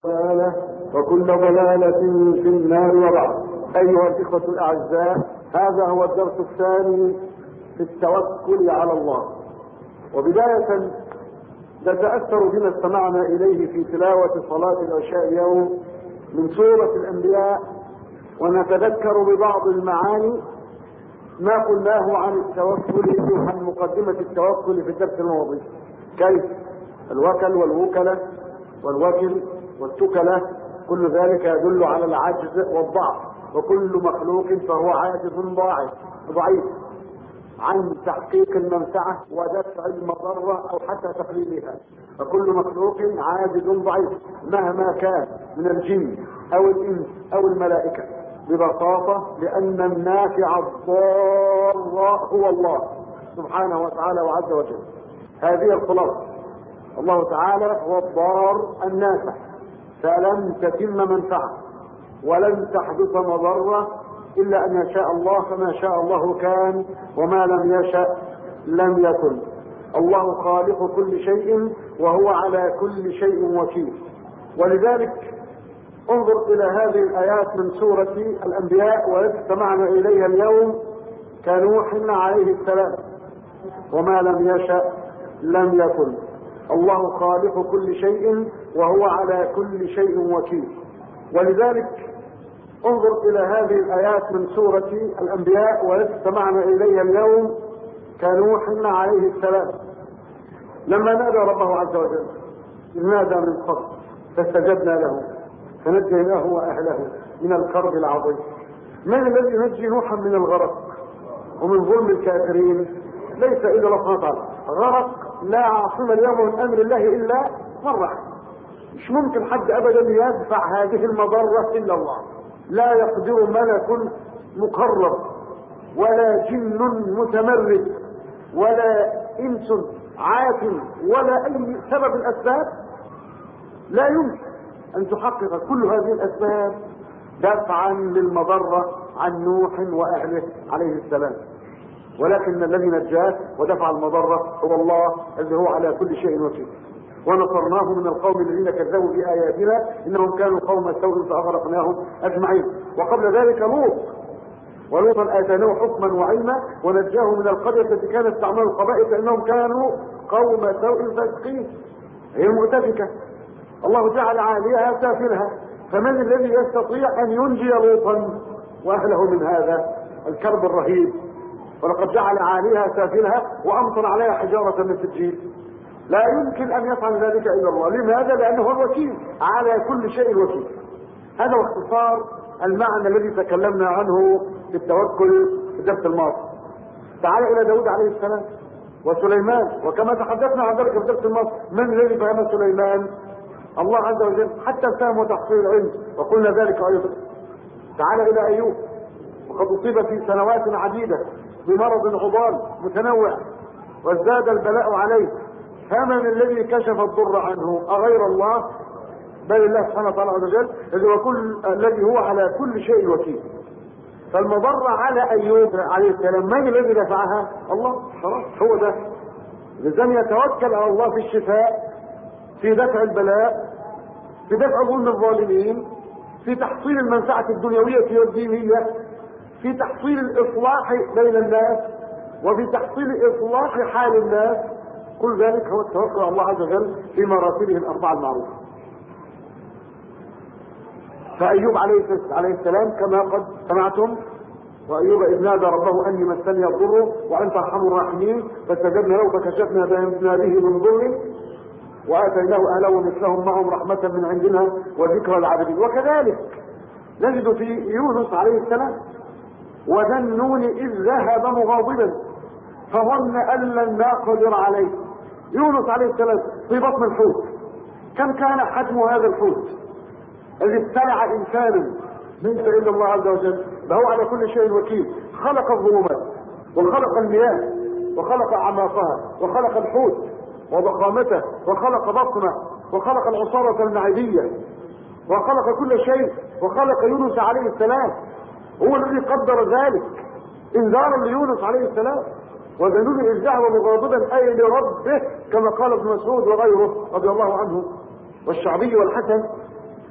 ضلالة وكل ضلالة في النار وبعد أيها الإخوة الأعزاء هذا هو الدرس الثاني في التوكل على الله وبداية نتأثر بما استمعنا إليه في تلاوة صلاة العشاء اليوم من سورة الأنبياء ونتذكر ببعض المعاني ما قلناه عن التوكل عن مقدمة التوكل في الدرس الماضي كيف الوكل والوكلة والوكل والتكلة كل ذلك يدل على العجز والضعف وكل مخلوق فهو عاجز ضعيف ضعيف عن تحقيق المنفعة ودفع المضرة أو حتى تقليلها فكل مخلوق عاجز ضعيف مهما كان من الجن أو الإنس أو الملائكة ببساطة لأن النافع الضار هو الله سبحانه وتعالى وعز وجل هذه الخلاصة الله تعالى هو الضار النافع فلن تتم منفعة ولن تحدث مضرة إلا أن يشاء الله فما شاء الله كان وما لم يشأ لم يكن الله خالق كل شيء وهو على كل شيء وكيل ولذلك انظر إلى هذه الآيات من سورة الأنبياء والتي استمعنا إليها اليوم كنوح عليه السلام وما لم يشأ لم يكن الله خالق كل شيء وهو على كل شيء وكيل ولذلك انظر الى هذه الايات من سورة الانبياء والتي استمعنا اليها اليوم كنوح عليه السلام لما نادى ربه عز وجل نادى من قبل فاستجبنا له فنجيناه واهله من الكرب العظيم من الذي ينجي نوحا من الغرق ومن ظلم الكافرين ليس الا الله سبحانه وتعالى غرق لا عاصم اليوم من امر الله الا من رحم مش ممكن حد ابدا يدفع هذه المضره الا الله لا يقدر ملك مقرب ولا جن متمرد ولا انس عاف ولا اي سبب الاسباب لا يمكن ان تحقق كل هذه الاسباب دفعا للمضره عن نوح واهله عليه السلام ولكن الذي نجاه ودفع المضره هو الله الذي هو على كل شيء وكيل ونصرناه من القوم الذين كذبوا بآياتنا إنهم كانوا قوم سوء فأغرقناهم أجمعين وقبل ذلك لوط ولوطا آتيناه حكما وعلما ونجاه من القرية التي كانت تعمل القبائل فإنهم كانوا قوم سوء فاسقين هي المؤتفكة الله جعل عاليها سافلها فمن الذي يستطيع أن ينجي لوطا وأهله من هذا الكرب الرهيب ولقد جعل عاليها سافلها وأمطر عليها حجارة من سجيل لا يمكن ان يفعل ذلك الا الله لماذا لانه هو الوكيل على كل شيء وكيل هذا هو اختصار المعنى الذي تكلمنا عنه في التوكل في الدرس الماضي تعال الى داود عليه السلام وسليمان وكما تحدثنا عن ذلك في الدرس الماضي من الذي فهم سليمان الله عز وجل حتى الفهم وتحصيل العلم وقلنا ذلك ايضا تعال الى ايوب وقد اصيب في سنوات عديده بمرض عضال متنوع وازداد البلاء عليه فمن الذي كشف الضر عنه اغير الله بل الله سبحانه وتعالى عز وجل الذي هو كل الذي هو على كل شيء وكيل فالمضرة على ايوب عليه السلام من الذي دفعها؟ الله خلاص هو ده لازم يتوكل على الله في الشفاء في دفع البلاء في دفع ظلم الظالمين في تحصيل المنفعة الدنيوية والدينية في تحصيل الاصلاح بين الناس وفي تحصيل اصلاح حال الناس كل ذلك هو التوكل على الله عز وجل في مراتبه الاربعه المعروفه. فايوب عليه عليه السلام كما قد سمعتم وايوب اذ نادى ربه اني مسني الضر وانت ارحم الراحمين فاستجبنا له فكشفنا ما به من ضر واتيناه اهله ومثلهم معهم رحمه من عندنا وذكرى العابدين وكذلك نجد في يونس عليه السلام وذا النون اذ ذهب مغاضبا فظن ان لن نقدر عليه يونس عليه السلام في بطن الحوت كم كان حجم هذا الحوت الذي ابتلع انسانا ليس الا الله عز وجل فهو على كل شيء وكيل خلق الظلمات وخلق المياه وخلق اعماقها وخلق الحوت وضخامته وخلق بطنه وخلق العصارة المعدية وخلق كل شيء وخلق يونس عليه السلام هو الذي قدر ذلك انذارا ليونس عليه السلام وذنون إذ ذهب مغاضبا أي لربه كما قال ابن مسعود وغيره رضي الله عنه والشعبي والحسن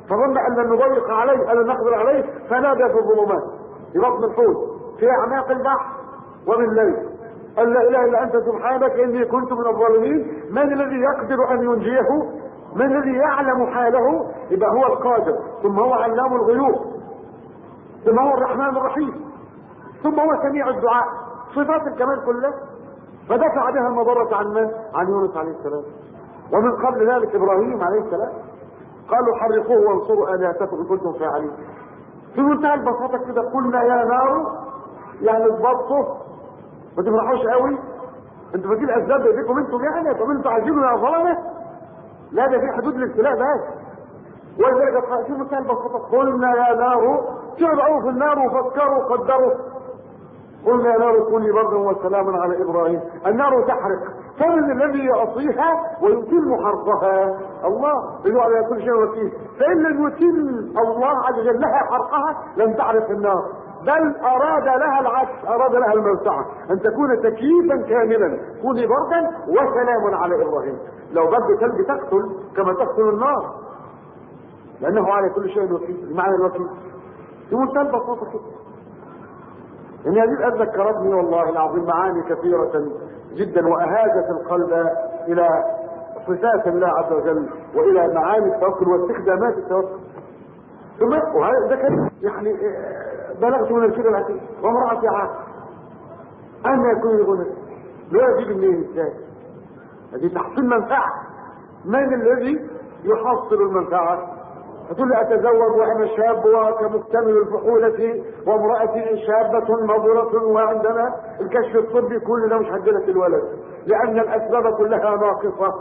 فظن ان لن نضيق عليه ان لن نقدر عليه فنادى في الظلمات في بطن الحوت في اعماق البحر وبالليل قال لا اله الا انت سبحانك اني كنت من الظالمين من الذي يقدر ان ينجيه من الذي يعلم حاله يبقى هو القادر ثم هو علام الغيوب ثم هو الرحمن الرحيم ثم هو سميع الدعاء صفات الكمال كلها فدفع بها المضرة عن من؟ عن يونس عليه السلام ومن قبل ذلك ابراهيم عليه السلام قالوا حرقوه وانصروا الهتكم ان كنتم فاعلين في منتهى البساطه كده قلنا يا نار يعني اضبطوا ما تفرحوش قوي انتوا فاكرين الاسباب بايديكم انتم يعني طب انتوا عايزينه يا ظلمه لا ده في حدود الابتلاء بس ولذلك في منتهى البساطه قلنا يا نار تبعوا في النار وفكروا وقدروا قلنا يا نار كوني بردا وسلاما على ابراهيم النار تحرق فمن الذي يعصيها ويتم حرقها الله انه على كل شيء وكيل فان لم يتم الله عز وجل لها حرقها لم تعرف النار بل اراد لها العكس اراد لها المنفعه ان تكون تكييفا كاملا كوني بردا وسلام على ابراهيم لو برد كلب تقتل كما تقتل النار لانه على كل شيء وكيل معنى الوكيل في منتهى البساطه كده ان هذه الآية ذكرتني والله العظيم معاني كثيرة جدا وأهاجت القلب إلى صفات الله عز وجل وإلى معاني التوكل واستخدامات التوكل ثم وهذا ده كان يعني بلغت من الكبر العتيق وامرأتي عاقل أن يكون الغنى لا يجيب منين ازاي هذه تحصيل منفعة من الذي يحصل المنفعة فتقول لي اتزوج وانا شاب وكمكتمل الفحولة وامرأتي شابة نظرة وعندنا الكشف الطبي كل ده مش هدلك الولد لان الاسباب كلها ناقصة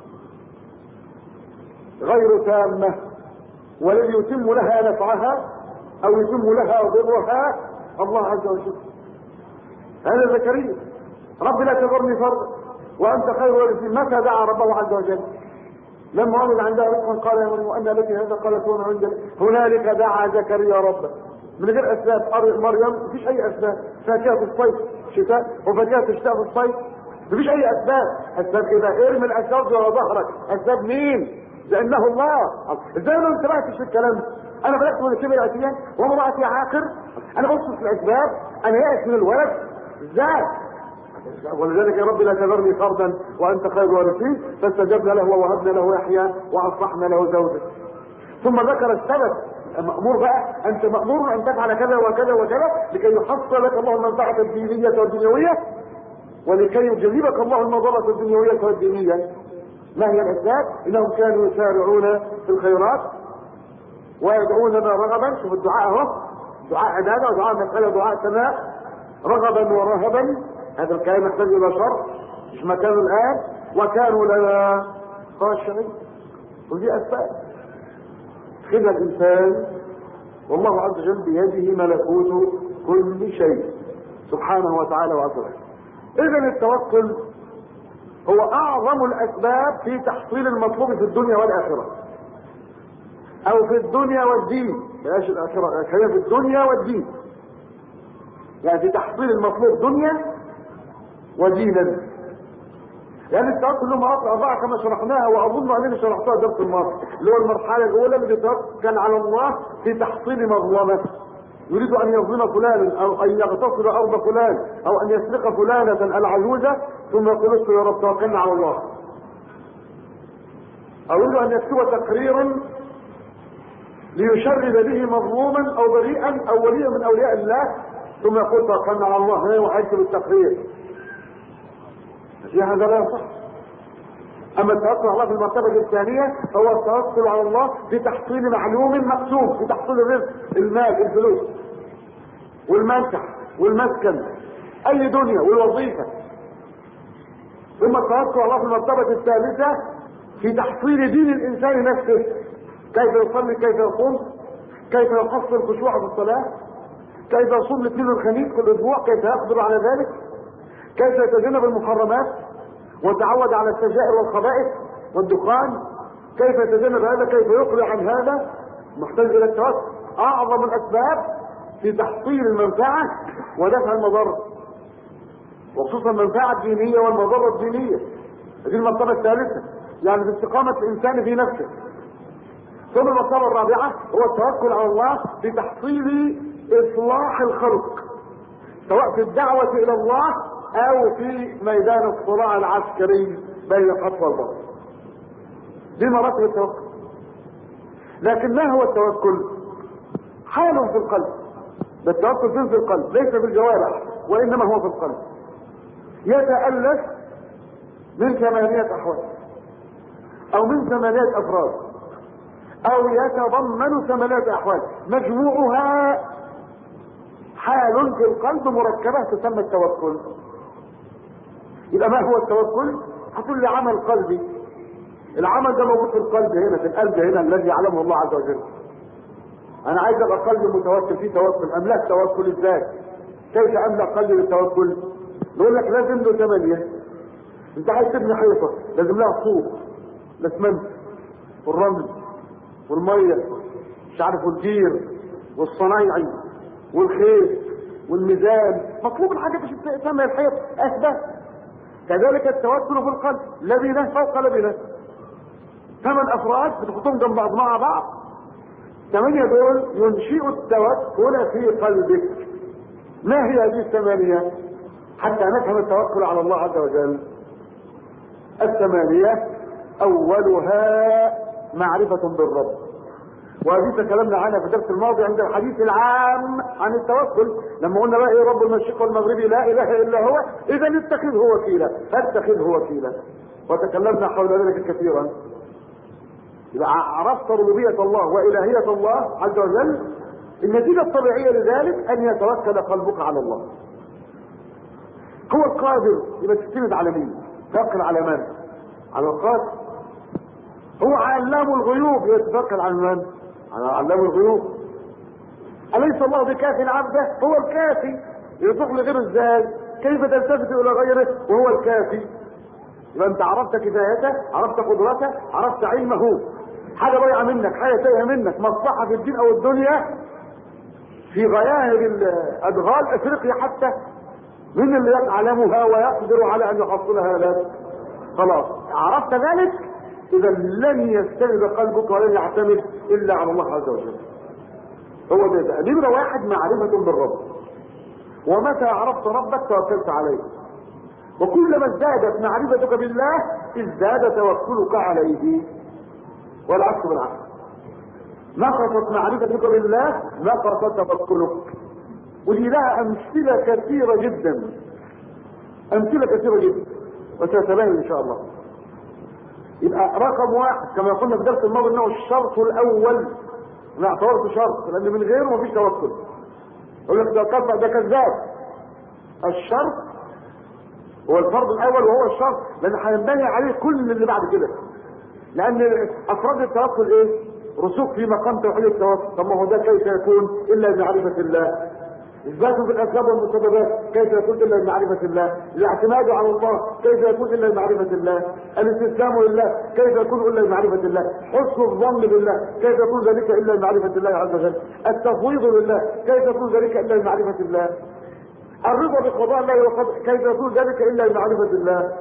غير تامة والذي يتم لها نفعها او يتم لها ضرها الله عز وجل هذا زكريا رب لا تذرني فردا وانت خير وارثين متى دعا ربه عز وجل لما ولد عندها رزقا قال يا مريم وان لك هذا قالت هو عندك هنالك دعا زكريا ربه من غير اسباب مريم مفيش اي اسباب فاكهه في الصيف شتاء وفاكهه في الشتاء في الصيف مفيش اي اسباب اسباب ايه بقى ارمي الاسباب دي ورا ظهرك اسباب مين لانه الله ازاي ما انتبهتش في الكلام ده انا بلغت من الكبر اتيان وامرأتي عاقر انا بص في الاسباب انا يائس من الولد ازاي ولذلك يا رب لا تذرني فردا وانت خير الوارثين فاستجبنا له ووهبنا له يحيى واصلحنا له زوجه ثم ذكر السبب مأمور بقى انت مأمور ان تفعل كذا وكذا وكذا لكي يحصل لك الله المنفعة الدينية والدنيوية ولكي يجلبك الله المضرة الدنيوية والدينية ما هي الاسباب؟ انهم كانوا يسارعون في الخيرات ويدعوننا رغبا شوف الدعاء اهو دعاء عباده ودعاء مساله دعاء سماء رغبا ورهبا هذا الكلام يحتاج الى شرط مش مكانه الان وكانوا لنا خاشعين ودي اسباب خذ الانسان والله عز وجل بيده ملكوت كل شيء سبحانه وتعالى وعز وجل اذا التوكل هو اعظم الاسباب في تحصيل المطلوب في الدنيا والاخره او في الدنيا والدين بلاش الاخره خلينا في الدنيا والدين يعني في تحصيل المطلوب دنيا ودينا لان التوكل له مواقع اربعه كما شرحناها واظن انني شرحتها درس الماضي اللي هو المرحله الاولى اللي بيتوكل على الله في تحصيل مظلمه يريد ان يظلم فلانا او ان يغتصب ارض فلان او ان يسرق فلانه العجوزه ثم يقول له يا رب توكلنا على الله او يريد ان يكتب تقريرا ليشرد به مظلوما او بريئا او وليا من اولياء الله ثم يقول توكلنا على الله وحيكتب التقرير في هذا لا يصح اما التوكل على الله في المرتبه الثانيه هو التوكل على الله بتحصيل معلوم مقسوم بتحصيل الرزق المال الفلوس والمنكح والمسكن اي دنيا والوظيفه ثم التوكل على الله في المرتبه الثالثه في تحصيل دين الانسان نفسه كيف يصلي كيف يصوم كيف يحصل الخشوع في الصلاه كيف يصوم الاثنين والخميس كل اسبوع كيف يقدر على ذلك كيف يتجنب المحرمات ويتعود على السجائر والخبائث والدخان كيف يتجنب هذا كيف يقلع عن هذا محتاج الى التوكل اعظم الاسباب في تحصيل المنفعه ودفع المضره وخصوصا المنفعه الدينيه والمضره الدينيه هذه المرتبه الثالثه يعني في استقامه الانسان في نفسه ثم المرتبة الرابعة هو التوكل على الله بتحصيل إصلاح الخلق سواء في الدعوة إلى الله أو في ميدان الصراع العسكري بين الحق والباطل دي مراتب التوكل لكن ما هو التوكل؟ حال في القلب ده التوكل فين في القلب ليس في الجوارح وإنما هو في القلب يتألف من ثمانية أحوال أو من ثمانية أفراد أو يتضمن ثمانية أحوال مجموعها حال في القلب مركبة تسمى التوكل يبقى ما هو التوكل؟ هتقول لي عمل قلبي العمل ده موجود في القلب هنا في القلب هنا الذي يعلمه الله عز وجل انا عايز ابقى قلبي متوكل فيه توكل املاك توكل ازاي كيف املا قلبي بالتوكل يقول لك لازم له ثمانية انت عايز تبني حيطة لازم لها صوف الاسمنت والرمل والمية مش عارف والجير والصنايعي والخيط والميزان مطلوب الحاجة مش تسمى الحيط اثبت كذلك التوكل في القلب لبنة فوق لبنة ثمان افراد بتحطهم جنب بعض مع بعض ثمانية دول ينشئ التوكل في قلبك ما هي هذه الثمانية حتى نفهم التوكل على الله عز وجل الثمانية اولها معرفة بالرب وهذه تكلمنا عنها في الدرس الماضي عند الحديث العام عن التوكل لما قلنا بقى ايه رب المشرق والمغربي لا اله الا هو اذا اتخذه وكيلا اتخذه وكيلا وتكلمنا حول ذلك كثيرا يبقى عرفت ربوبية الله وإلهية الله عز وجل النتيجة الطبيعية لذلك أن يتوكل قلبك على الله هو القادر يبقى تستند على مين؟ توكل على من؟ على القادر هو علام الغيوب يتوكل على من؟ على علام الغيوب أليس الله بكافي عبده؟ هو الكافي يطلق لغيره ازاي؟ كيف تلتفت إلى غيره وهو الكافي؟ يبقى أنت عرفت كفايته، عرفت قدرته، عرفت علمه حاجة ضايعة منك، حاجة تايهة منك، مصلحة في الدين أو الدنيا في غياهب الأدغال أفريقيا حتى من اللي يعلمها ويقدر على أن يحصلها لك؟ خلاص عرفت ذلك اذا لن يستند قلبك ولن يعتمد الا على الله عز وجل هو ده ده نمرة واحد معرفة بالرب ومتى عرفت ربك توكلت عليه وكلما ازدادت معرفتك بالله ازداد توكلك عليه والعكس بالعكس نقصت معرفتك بالله نقص توكلك ودي لها امثله كثيره جدا امثله كثيره جدا وستبين ان شاء الله يبقى رقم واحد كما قلنا في درس الماضي انه الشرط الاول انا اعتبرته شرط لان من غيره مفيش توكل يقول لك ده كفر ده كذاب الشرط هو الفرض الاول وهو الشرط لان هينبني عليه كل اللي بعد كده لان افراد التوكل ايه رسوخ في مقام توحيد التوكل طب ما هو ده كيف يكون الا بمعرفه الله اثبات في الاسباب والمسببات كيف يكون الا بمعرفه الله الاعتماد على الله كيف يكون الا بمعرفه الله الاستسلام لله كيف يكون الا بمعرفه الله حسن الظن بالله كيف يكون ذلك الا بمعرفه الله عز وجل التفويض لله كيف يكون ذلك الا بمعرفه الله الرضا بقضاء الله وقدره كيف يكون ذلك الا بمعرفه الله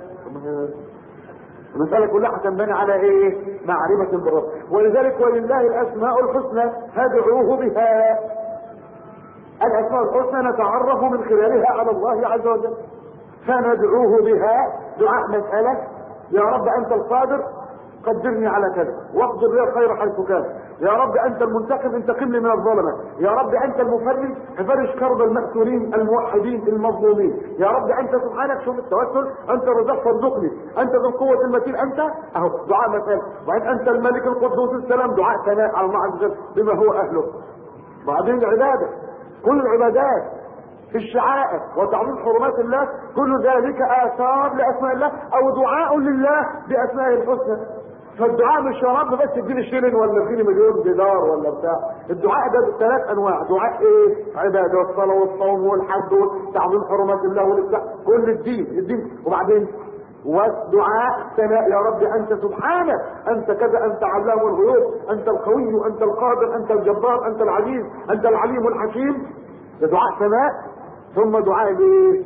المسألة كلها هتنبني على ايه؟ معرفة بالرب ولذلك ولله الأسماء الحسنى فادعوه بها الأسماء الحسنى نتعرف من خلالها على الله عز وجل فندعوه بها دعاء مسألة يا رب أنت القادر قدرني على كذا واقدر لي الخير حيث كان يا رب انت المنتقم انتقم لي من الظلمه يا رب انت المفرج ففرج كرب المأسورين الموحدين المظلومين يا رب انت سبحانك شوف التوسل انت الرزاق فارزقني انت ذو القوه المتين انت اهو دعاء مثال وبعدين انت الملك القدوس السلام دعاء ثناء على الله عز وجل بما هو اهله بعدين العباده كل العبادات في الشعائر وتعظيم حرمات الله كل ذلك اثار لاسماء الله او دعاء لله باسمائه الحسنى فالدعاء مش يا رب بس اديني شيلين ولا اديني مليون دينار ولا بتاع الدعاء ده ثلاث انواع دعاء ايه عباده والصلاه والصوم والحج وتعظيم حرمات الله والبتاع كل الدين الدين وبعدين والدعاء ثناء يا رب انت سبحانك انت كذا انت علام الغيوب انت القوي انت القادر انت الجبار انت العزيز انت العليم الحكيم ده دعاء ثناء ثم دعاء الايه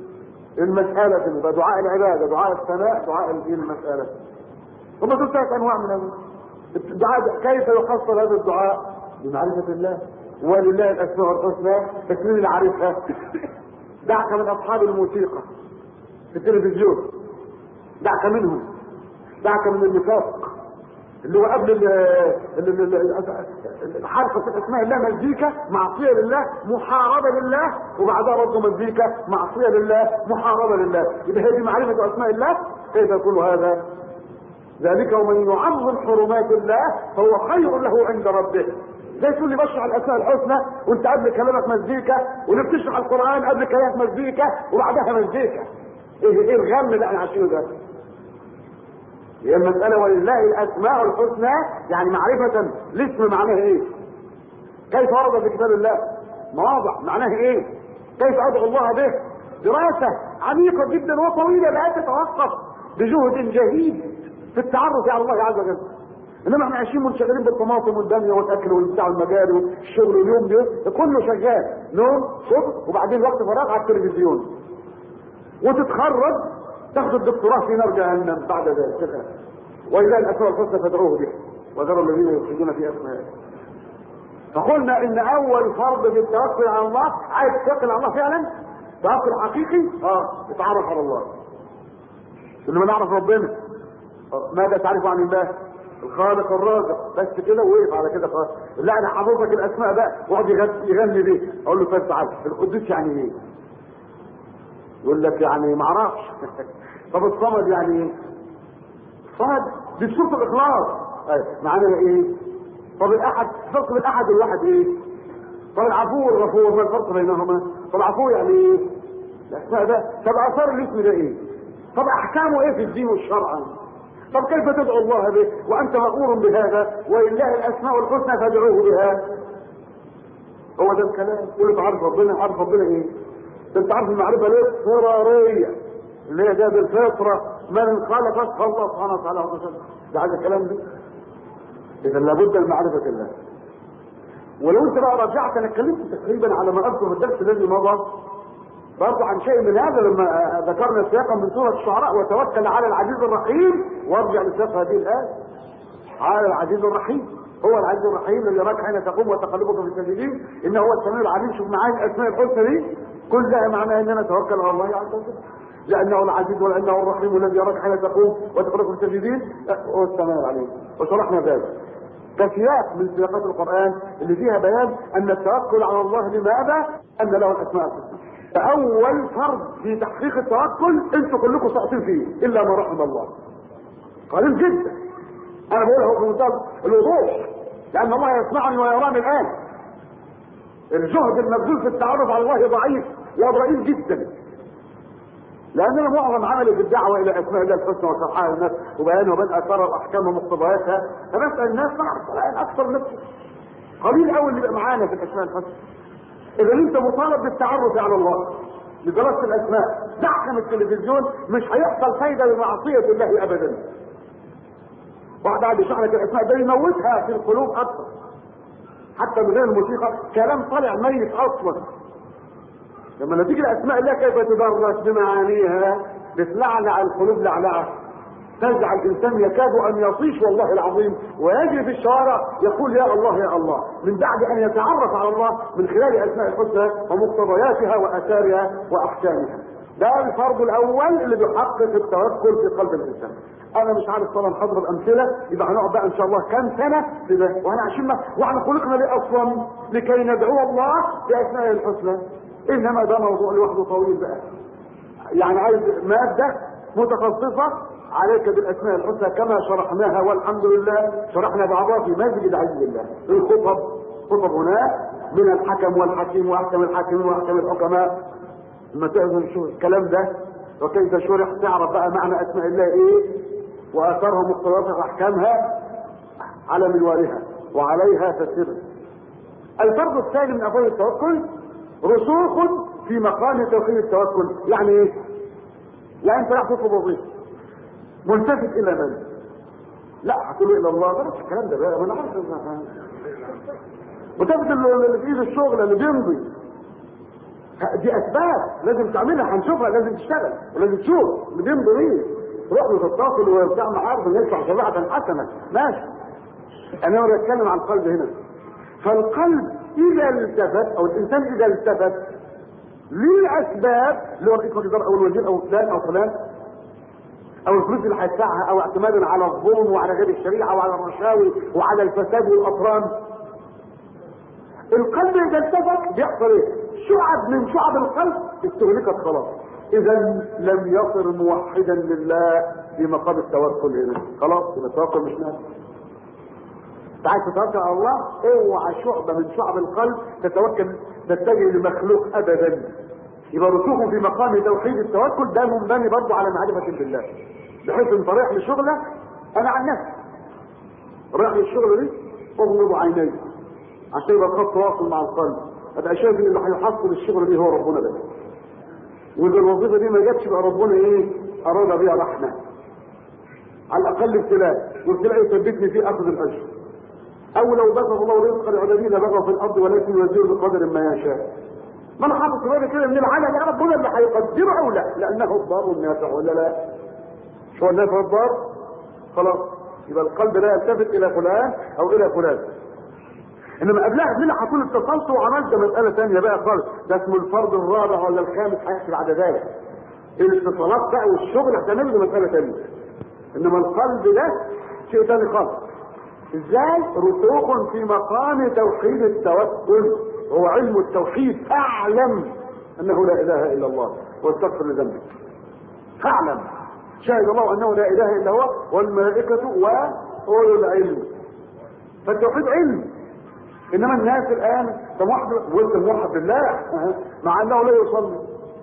المسألة يبقى دعاء العبادة دعاء الثناء دعاء الايه المسألة هم دول ثلاث انواع من الدعاء كيف يحصل هذا الدعاء بمعرفة الله ولله الاسماء الحسنى بس مين اللي عارفها دعك من اصحاب الموسيقى في التلفزيون دعك منهم دعك من النفاق اللي هو قبل حرف في اسماء الله مزيكا معصيه لله محاربه لله وبعدها برضه مزيكا معصيه لله محاربه لله يبقى هي دي معرفه اسماء الله كيف يكون هذا ذلك ومن يعظم حرمات الله فهو خير له عند ربه زي تقول لي بشرح الاسماء الحسنى وانت قبل كلامك مزيكا واللي بتشرح القران قبل كلامك مزيكا وبعدها مزيكا ايه ايه الغم اللي احنا عايشينه ده هي المسألة ولله الأسماء الحسنى يعني معرفة الاسم معناه إيه؟ كيف ورد في كتاب الله؟ مواضع معناه إيه؟ كيف أدعو الله به؟ دراسة عميقة جدا وطويلة لا تتوقف بجهد جهيد في التعرف على الله عز وجل. انما احنا عايشين منشغلين بالطماطم والباميه والاكل والبتاع والمجاري والشغل واليوم ده كله شغال نوم صبح وبعدين وقت فراغ على التلفزيون وتتخرج تاخذ الدكتوراه في نار جهنم بعد ذلك واذا الاسماء الحسنى فادعوه به وذروا الذين يلحدون في اسمائه فقلنا ان اول فرض في التوكل على الله عايز تتوكل على الله فعلا توكل حقيقي اه اتعرف على الله انما نعرف ربنا ماذا تعرف عن الله الخالق الرازق بس كده وقف على كده خالص لا انا حافظك الاسماء بقى واقعد يغني بيه اقول له طيب تعالى القدوس يعني ايه يقول لك يعني ما اعرفش طب الصمد يعني ايه الصمد دي سوره الاخلاص معناها ايه طب الاحد فرق بين الاحد والواحد ايه طب العفو والغفور ما الفرق بينهما طب العفو يعني ايه الاسماء ده طب اثار الاسم ده ايه طب احكامه ايه في الدين والشرع طب كيف تدعو الله به وانت مامور بهذا ولله الاسماء الحسنى فادعوه بها هو ده الكلام قول تعرف ربنا عارف ربنا ايه انت عارف المعرفه الاضطراريه اللي هي ده بالفطره من خلق الله سبحانه وتعالى ده عايز الكلام ده اذا لابد من معرفه الله ولو انت بقى رجعت انا اتكلمت تقريبا على ما اذكر في الدرس الذي مضى برضه عن شيء من هذا لما ذكرنا سياقا من سوره الشعراء وتوكل على العزيز الرحيم وارجع لسياق هذه الايه على العزيز الرحيم هو العزيز الرحيم الذي يراك حين تقوم وتقلبك في الساجدين انه هو السميع العليم شوف معاني الاسماء الحسنى دي كلها معناها اننا نتوكل على الله عز وجل لانه العزيز ولانه الرحيم الذي يراك حين تقوم وتقلبك في الساجدين هو السميع العليم وشرحنا ذلك كسياق من سياقات القران اللي فيها بيان ان التوكل على الله لماذا؟ ان له الاسماء الحسنى فاول فرض في تحقيق التوكل انتوا كلكم ساقطين فيه الا ما رحم الله قليل جدا انا بقولها في منتهى الوضوح لان الله يسمعني ويراني الان الجهد المبذول في التعرف على الله ضعيف وضعيف جدا لاننا معظم عملي في الدعوه الى اسماء الله الحسنى وشرحها للناس وبيانها وبين اثار واحكام ومقتضياتها فنسال الناس نعرف الان اكثر من قليل قوي اللي بقى معانا في الاسماء الحسنى اذا انت مطالب بالتعرف على الله بدراسه الاسماء دعك من التلفزيون مش هيحصل فايده بمعصيه الله ابدا واحد قاعد يشرح لك الاسماء ده يموتها في القلوب اكثر حتى من غير الموسيقى كلام طالع ميت اصلا لما نتيجه الاسماء الله كيف تدرس بمعانيها بتلعلع القلوب لعلعه تجعل الانسان يكاد ان يطيش والله العظيم ويجري في الشوارع يقول يا الله يا الله من بعد ان يتعرف على الله من خلال اسماء الحسنى ومقتضياتها واثارها واحكامها ده الفرض الاول اللي بيحقق التوكل في قلب الانسان انا مش عارف طبعا هضرب امثله يبقى هنقعد بقى ان شاء الله كام سنه في ده واحنا عايشين ما واحنا خلقنا ليه اصلا لكي ندعو الله باسماء الحسنى انما ده موضوع لوحده طويل بقى يعني عايز ماده متخصصه عليك بالاسماء الحسنى كما شرحناها والحمد لله شرحنا بعضها في مسجد عز الله الخطب خطب هناك من الحكم والحكيم واحكم الحاكمين واحكم الحكماء لما تقدر تشوف الكلام ده وكيف شرح تعرف بقى معنى اسماء الله ايه واثارها مقتضياتها واحكامها على منوالها وعليها تسير الفرض الثاني من افضل التوكل رسوخ في مقام توحيد التوكل يعني ايه يعني انت راح تطلب وظيفه ملتفت الى من لا هتقول الى الله بلاش الكلام ده بقى ما انا عارف ملتفت اللي في ايد الشغل اللي بيمضي دي اسباب لازم تعملها هنشوفها لازم تشتغل ولازم تشوف اللي بيمضي ايه تروح له تتصل وبتاع معارف ان يدفع شفاعة حسنة ماشي انا بتكلم عن القلب هنا فالقلب اذا التفت او الانسان اذا التفت للاسباب اللي هو رئيس الوزراء او الوزير او فلان او فلان او الفلوس اللي هيدفعها او اعتمادا على الظلم وعلى غير الشريعه وعلى الرشاوي وعلى الفساد والاطران القلب اذا التفت بيحصل ايه؟ شعب من شعب القلب استهلكت خلاص اذا لم يصر موحدا لله في مقام التوكل هنا خلاص يبقى التوكل مش نافع انت عايز تتوكل على الله اوعى شعبه من شعب القلب تتوكل تتجه لمخلوق ابدا يبقى رسوخه في مقام توحيد التوكل ده منبني برضه على معرفه بالله بحيث انت رايح لشغله انا عن نفسي رايح للشغله دي اغمض عيني عشان يبقى خط تواصل مع القلب ابقى شايف ان اللي هيحصل الشغل دي هو ربنا بس واذا الوظيفه دي ما جاتش يبقى ربنا ايه اراد بيها رحمه على الاقل ابتلاء وابتلاء يثبتني في اخذ الاجر او لو بسط الله رزق لعباده لبغوا في الارض ولكن يزيد بقدر ما يشاء ما انا حاطط في بالي كده من العالم يا ربنا اللي هيقدره او لا لانه الضار النافع ولا لا مش هو النافع الضار خلاص يبقى القلب لا يلتفت الى فلان او الى فلان انما قبلها مين هتكون اتصلت وعملت مساله ثانيه بقى خالص ده اسمه الفرد الرابع ولا الخامس هيحكي بعد ذلك الاتصالات بقى والشغل هتعمل له مساله ثانيه انما القلب ده شيء ثاني خالص ازاي رسوخ في مقام توحيد التوكل هو علم التوحيد فاعلم انه لا اله الا الله واستغفر لذنبك فاعلم شهد الله انه لا اله الا هو والملائكه واولو العلم فالتوحيد علم انما الناس الان موحد وانت موحد بالله مع انه لا يصلي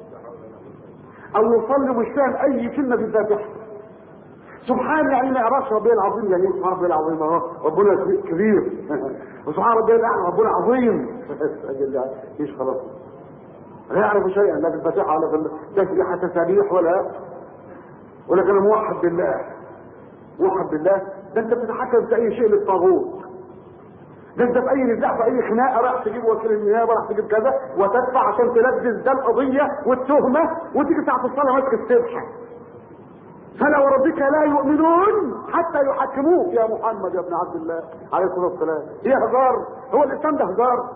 او يصلي مش فاهم اي كلمه في الفاتحه سبحان يعني ما يعرفش ربنا العظيم يعني سبحان ربنا العظيم اهو ربنا كبير وسبحان ربنا الاعلى ربنا عظيم ايش خلاص لا يعرف شيئا لا في الفاتحه ولا في التسبيح تسابيح ولا ولا كان موحد بالله موحد بالله ده انت بتتحكم في اي شيء للطاغوت ده انت في اي نزاع في اي خناقه راح تجيب وكيل النيابه راح تجيب كذا وتدفع عشان تلبس ده القضيه والتهمه وتيجي ساعه الصلاه ماسك السبحه فلا وربك لا يؤمنون حتى يحكموك يا محمد يا ابن عبد الله عليه الصلاه والسلام هي هزار هو الاسلام ده هزار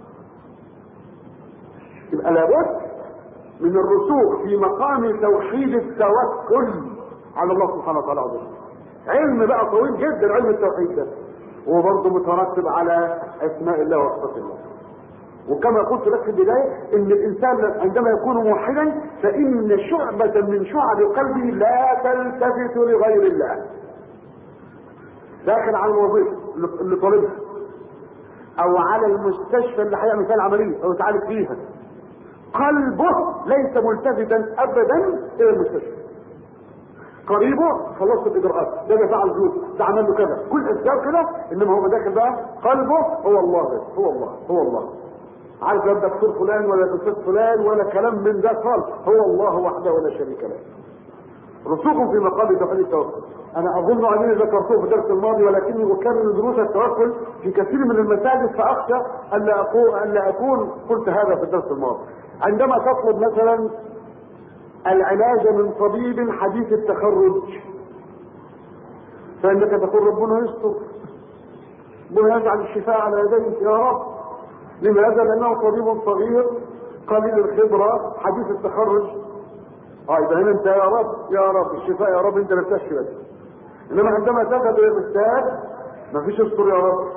يبقى لابد من الرسوخ في مقام توحيد التوكل على الله سبحانه وتعالى عظيم علم بقى طويل جدا علم التوحيد ده هو برضه مترتب على اسماء الله وصفات الله وكما قلت لك في البداية ان الانسان عندما يكون موحدا فان شعبة من شعب قلبه لا تلتفت لغير الله داخل على الوظيفة اللي طالبها او على المستشفى اللي هيعمل فيها العملية او يتعالج فيها قلبه ليس ملتفتا ابدا الى المستشفى قريبه خلصت الاجراءات ده دفع الفلوس ده عمل له كذا كل اسباب كده انما هو داخل بقى قلبه هو الله بس هو الله هو الله عارف لا الدكتور فلان ولا الاستاذ فلان ولا كلام من ده خالص هو الله وحده لا شريك له رسوخ في مقام توحيد التوكل انا اظن انني ذكرته في الدرس الماضي ولكني اكرر دروس التوكل في كثير من المساجد فاخشى الا اكون الا اكون قلت هذا في الدرس الماضي عندما تطلب مثلا العلاج من طبيب حديث التخرج فانك تقول ربنا يستر ربنا يجعل الشفاء على يديك يا رب لماذا لانه طبيب صغير قليل الخبره حديث التخرج اه يبقى هنا انت يا رب يا رب الشفاء يا رب انت اللي بتشفي بس انما عندما تذهب الى الاستاذ مفيش استر يا رب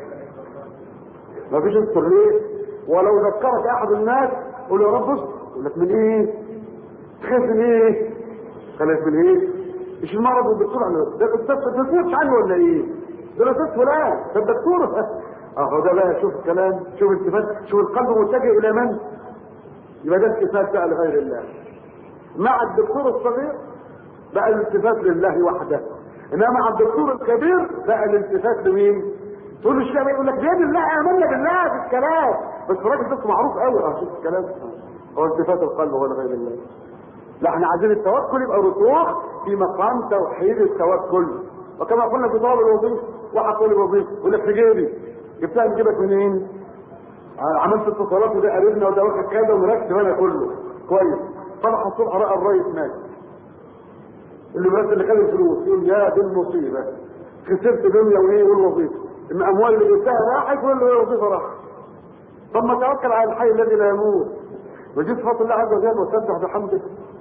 مفيش استر ليه ولو ذكرك احد الناس قول يا رب استر يقول لك من ايه تخاف من ايه خايف من ايه مش المرض والدكتور عنه ده الاستاذ ما تفوتش عنه ولا ايه ده الاستاذ فلان ده الدكتور اهو ده بقى شوف الكلام شوف التفات شوف القلب متجه الى من يبقى ده التفات بقى لغير الله مع الدكتور الصغير بقى الالتفات لله وحده انما مع الدكتور الكبير بقى الالتفات لمين تقول له الشيخ يقول لك بيد الله امنا بالله في الكلام بس الراجل ده معروف قوي اه شوف الكلام هو التفات القلب هو لغير الله لا احنا عايزين التوكل يبقى رسوخ في مقام توحيد التوكل وكما قلنا في طلب الوظيفه واحد طالب وظيفه يقول لك في جيبي جبتها من جيبك منين؟ عملت اتصالات وده قريبنا وده واخد كذا ومركب انا كله كويس طبعا الصبح راى الرئيس ماشي اللي بس اللي خد الفلوس يقول يا دي المصيبه خسرت دنيا وايه والوظيفه ان اموال اللي جبتها راحت ولا الوظيفه راحت طب ما توكل على الحي الذي لا يموت وجد صفات الله عز وجل وسبح بحمده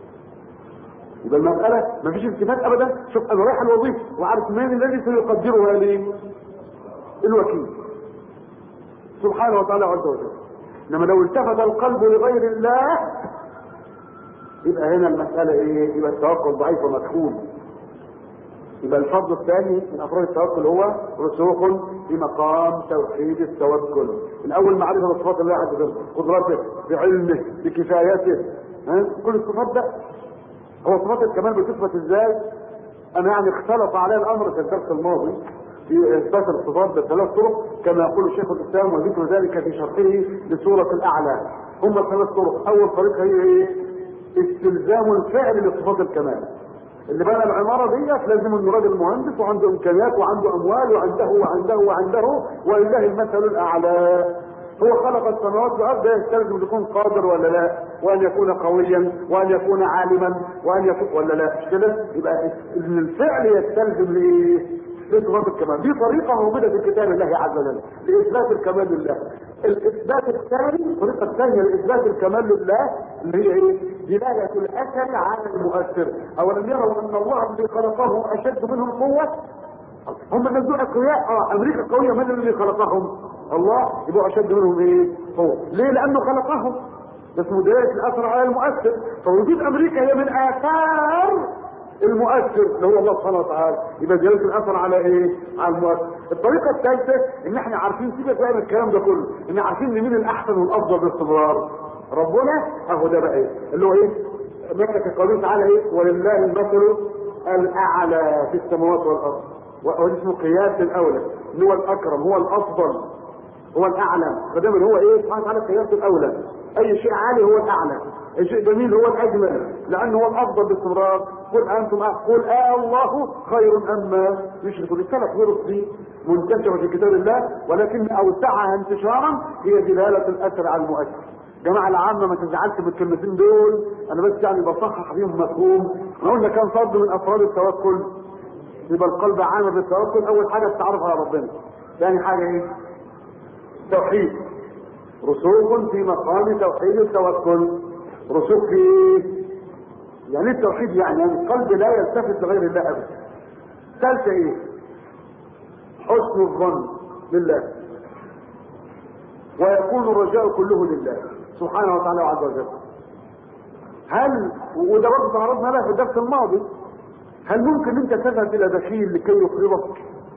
يبقى المسألة ما فيش التفات ابدا شوف انا رايح الوظيفة وعارف مين الذي سيقدرها لي الوكيل سبحانه وتعالى عز وجل انما لو التفت القلب لغير الله يبقى هنا المسألة ايه يبقى التوكل ضعيف ومدخول يبقى الفضل الثاني من افراد التوكل هو رسوخ في مقام توحيد التوكل الاول معرفه بصفات الله عز وجل قدرته بعلمه بكفايته ها كل الصفات ده هو صفات الكمال بتثبت ازاي انا يعني اختلط علي الامر في الدرس الماضي في اثبات الصفات بثلاث طرق كما يقول شيخ الاسلام وذكر ذلك في شرحه لسوره الاعلى هم ثلاث طرق اول طريقه هي ايه استلزام الفعل لصفات الكمال اللي بنى العماره ديت لازم انه راجل مهندس وعنده امكانيات وعنده اموال وعنده وعنده وعنده ولله المثل الاعلى هو خلق السماوات والارض ده يستلزم ان يكون قادر ولا لا وان يكون قويا وان يكون عالما وان يكون ولا لا مش كده يبقى ان الفعل يستلزم لايه اثبات الكمال دي طريقه موجوده في كتاب الله عز وجل لاثبات الكمال لله الاثبات الثاني الطريقه الثانيه لاثبات الكمال لله اللي هي ايه دلاله الاثر على المؤثر اولم يروا ان الله الذي خلقهم اشد منهم قوه هم الناس دول اقوياء اه امريكا قويه من الذي خلقهم الله يبقوا اشد منهم ايه قوه ليه لانه خلقهم ده اسمه دلاله الاثر على المؤثر فوجود امريكا هي من اثار المؤثر اللي هو الله سبحانه وتعالى يبقى دلاله الاثر على ايه على المؤثر الطريقه الثالثه ان احنا عارفين سيبك بقى من الكلام ده كله ان عارفين مين الاحسن والافضل باستمرار ربنا اهو ده بقى ايه اللي هو ايه ملك قوله تعالى ايه ولله المثل الاعلى في السماوات والارض وهو اسمه قياس الاولى ان هو الاكرم هو الافضل هو الاعلى فدايما هو ايه سبحانه وتعالى قياس الاولى اي شيء عالي هو الاعلى اي شيء جميل هو الاجمل لانه هو الافضل باستمرار قل انتم قل آه الله خير اما يشركوا بالثلاث ظروف دي منتشره في كتاب الله ولكن اوسعها انتشارا هي دلاله الاثر على المؤثر جماعة العامة ما تزعلش بالكلمتين دول انا بس يعني بصحح فيهم مفهوم احنا قلنا كان فرد من افراد التوكل يبقى القلب عامل بالتوكل اول حاجة التعرف على ربنا ثاني حاجة ايه توحيد رسوخ في مقام توحيد التوكل رسوخ في ايه يعني التوحيد يعني القلب لا يلتفت لغير الله ابدا ثالثة ايه حسن الظن بالله ويكون الرجاء كله لله سبحانه وتعالى عز وجل هل وده برضه تعرضنا له في الدرس الماضي هل ممكن انت تذهب الى بخيل لكي يقرضك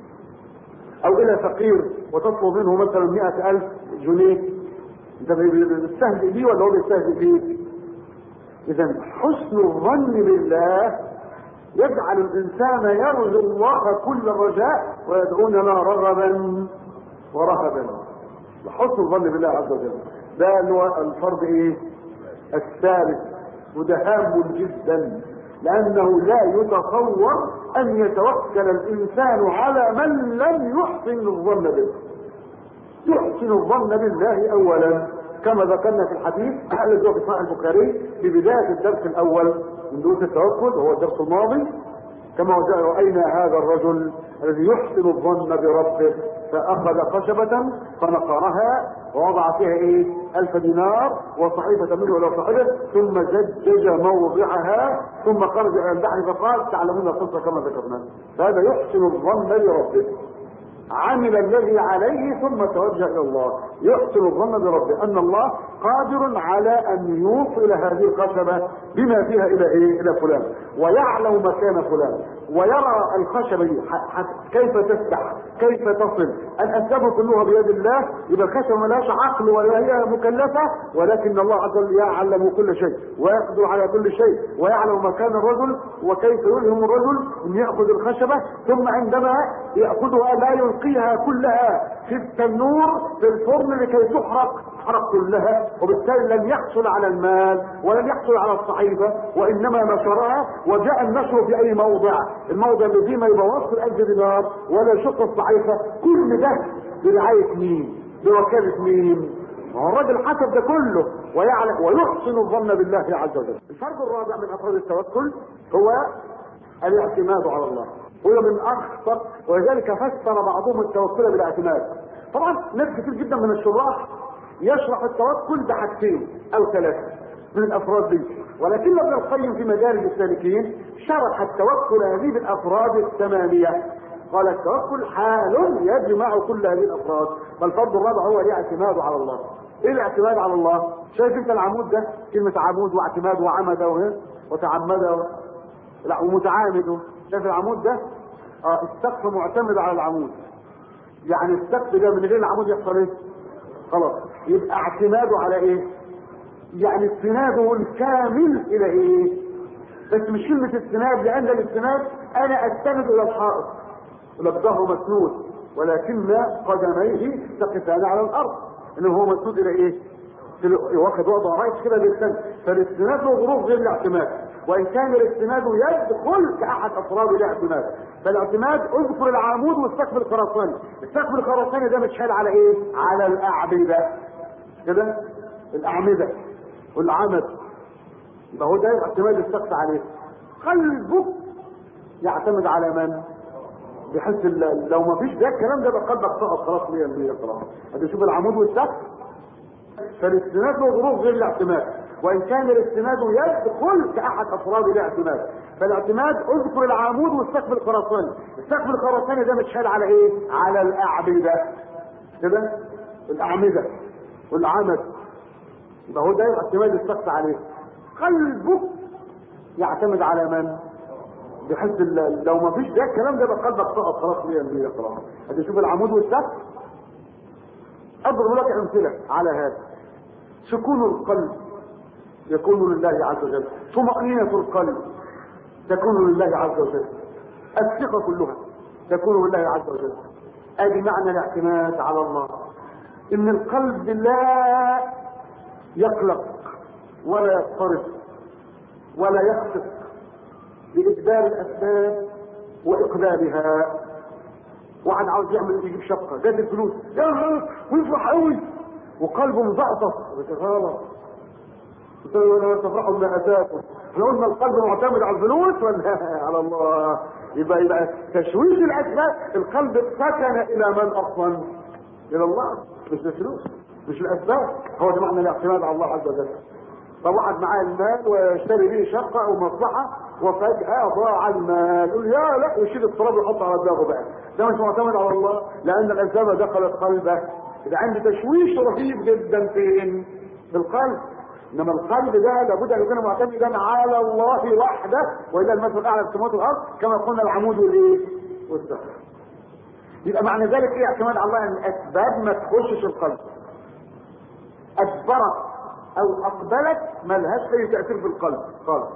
او الى فقير وتطلب منه مثلا مئة الف جنيه انت بتستهزئ بيه ولا هو بيستهزئ بيك اذا حسن الظن بالله يجعل الانسان يرجو الله كل الرجاء ويدعون له رغبا ورهبا حسن الظن بالله عز وجل ده اللي هو الفرض ايه الثالث وده هام جدا لانه لا يتصور ان يتوكل الانسان على من لم يحسن الظن به يحسن الظن بالله اولا كما ذكرنا في الحديث الذي هو في صحيح البخاري في بدايه الدرس الاول من دروس التوكل وهو الدرس الماضي كما راينا هذا الرجل الذي يحسن الظن بربه فاخذ خشبه فنقرها ووضع فيها ايه الف دينار وصحيفة منه الى صاحبه ثم زجج موضعها ثم خرج الى البحر فقال تعلمون القصة كما ذكرنا فهذا يحسن الظن بربه عمل الذي عليه ثم توجه الى الله يحسن الظن بربه ان الله قادر على ان يوصل هذه الخشبة بما فيها الى ايه الى فلان ويعلم مكان فلان ويرى الخشبة دي كيف تسبح كيف تصل الاسباب كلها بيد الله يبقى الخشبة ملهاش عقل ولا هي مكلفة ولكن الله عز وجل يعلم كل شيء ويقدر على كل شيء ويعلم مكان الرجل وكيف يلهم الرجل ان ياخذ الخشبة ثم عندما ياخذها لا يلقيها كلها في التنور في الفرن لكي تحرق تحرق كلها وبالتالي لم يحصل على المال ولم يحصل على الصحيفة وانما نشرها وجاء النشر في اي موضع الموضع اللي فيه ما يبوظش الالف دينار ولا يشق الصحيفة كل ده برعاية مين بوكالة مين هو الراجل حسب ده كله ويعلم ويحسن الظن بالله عز وجل الفرق الرابع من افراد التوكل هو الاعتماد على الله وهي من اخطر ولذلك فسر بعضهم التوكل بالاعتماد طبعا ناس كتير جدا من الشراح يشرح التوكل بحاجتين او ثلاثه من الافراد دي ولكن ابن القيم في مدارج السالكين شرح التوكل هذه بالافراد الثمانيه قال التوكل حال يجمع كل هذه الافراد فالفرد الرابع هو الاعتماد على الله ايه الاعتماد على الله شايف انت العمود ده كلمة عمود واعتماد وعمد وتعمد لا ومتعامد شايف العمود ده اه السقف معتمد على العمود يعني السقف ده من غير العمود يحصل ايه خلاص يبقى اعتماده على ايه يعني استناده الكامل الى ايه بس مش كلمة استناد لان الاستناد انا استند الى الحائط الظهر مسنود ولكن قدميه تقفان على الارض انه هو مسنود الى ايه واخد وضع رايح كده بيستند فالاستناد له ظروف غير الاعتماد وان كان الاستناد يدخل كاحد افراد الاعتماد فالاعتماد اذكر العمود واستقبل الخرساني استقبل الخرساني ده مش حال على ايه على الاعمده كده الاعمده والعمد يبقى هو ده اعتماد السقف عليه قلبك يعتمد على من بحيث لو ما فيش ده الكلام ده يبقى قلبك سقط خلاص 100% خلاص ادي شوف العمود والسقف فالاستناد له ظروف غير الاعتماد وان كان الاستناد يدخل كاحد افراد الاعتماد فالاعتماد اذكر العمود واستقبل الخرساني استقبل الخرساني ده مش حال على ايه على الاعمده كده الاعمده والعمد يبقى هو ده اعتماد السقف عليه قلبك يعتمد على من بحيث لو ما فيش ده الكلام ده يبقى قلبك سقط خلاص 100% خلاص ادي شوف العمود والسقف اضرب لك امثله على هذا سكون القلب يكون لله عز وجل طمأنينة القلب تكون لله عز وجل الثقة كلها تكون لله عز وجل ادي معنى الاعتماد على الله ان القلب لا يقلق ولا يضطرب ولا يخفق بإجبار الأسباب وإقبالها واحد عاوز يعمل يجيب شقة جاب الفلوس يا ويفرح قوي وقلبه مزعطف غلط تفرحوا بما اتاكم احنا قلنا القلب معتمد على الفلوس ولا على الله يبقى يبقى تشويش الاسباب القلب سكن الى من اصلا الى الله مش الفلوس مش الاسباب هو ده معنى الاعتماد على الله عز وجل طب واحد معاه المال ويشتري به شقه او مصلحه وفجاه ضاع المال يقول يا لا ويشيل التراب ويحطه على دماغه بقى ده مش معتمد على الله لان الاسباب دخلت قلبه يبقى عندي تشويش رهيب جدا فين في القلب انما القلب ده لابد ان يكون معتمدا على الله وحده والى المثل الاعلى في السماوات والارض كما قلنا العمود والايه والسقف يبقى معنى ذلك ايه اعتماد على الله ان الاسباب ما تخشش القلب ادبرت او اقبلت ما لهاش اي تاثير في القلب خالص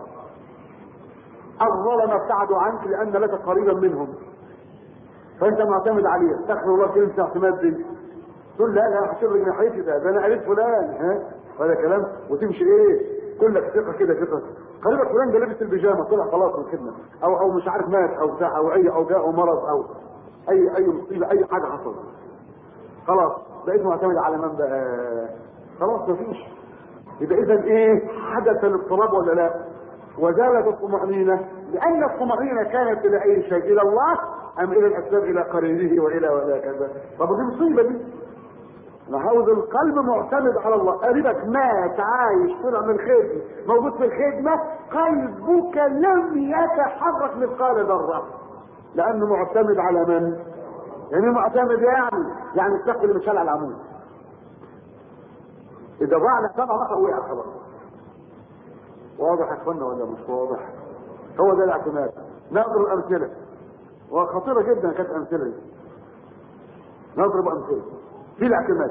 الظلم ابتعدوا عنك لان لك قريبا منهم فانت معتمد عليه استغفر الله كلمه اعتماد دي تقول لا لا هشوف لك ناحيتي ده ده انا قريت فلان ها هذا كلام وتمشي ايه كلك ثقه كده ثقه قريبك فلان ده لابس البيجامه طلع خلاص من الخدمه او او مش عارف مات او بتاع او اي او جاءه مرض او اي اي مصيبه اي حاجه حصلت خلاص بقيت معتمد على من بقى خلاص مفيش يبقى اذا ايه حدث الاضطراب ولا لا وزالت الطمأنينة لأن الطمأنينة كانت إلى أي شيء إلى الله أم إلى الأسباب إلى قرينه وإلى ولا كذا طب دي مصيبة دي أنا عاوز القلب معتمد على الله قريبك مات عايش طلع من الخدمة موجود في الخدمة قلبك لم يتحرك مثقال ذرة لأنه معتمد على من؟ يعني معتمد يعني يعني السقف اللي مشال على العمود إذا ضاع طبعا وقع خلاص واضح يا اخوانا ولا مش واضح هو ده الاعتماد نضرب امثله وخطيره جدا كانت امثله دي نضرب امثله في الاعتماد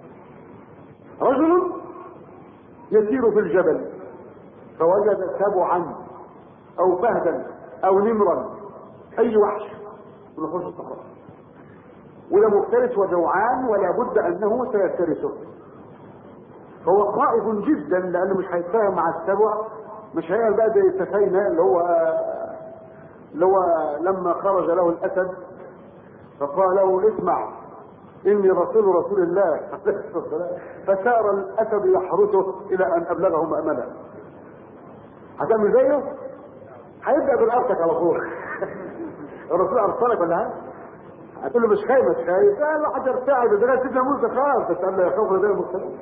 رجل يسير في الجبل فوجد سبعا او فهدا او نمرا اي وحش من وحوش الصحراء ولا مفترس وجوعان ولا بد انه سيفترسه هو خائف جدا لانه مش هيتفاهم مع السبع مش هيعمل بقى زي السفينه اللي هو اللي هو لما خرج له الاسد فقال له اسمع اني رسول رسول الله فسار الاسد يحرسه الى ان ابلغه مامله هتعمل زيه هيبدا بالارتك على طول الرسول ارسلك ولا ها؟ هتقول له مش خايف مش خايف قال له هترتعد ده سيدنا موسى خاف بس قال له يا خوف ده المرسلين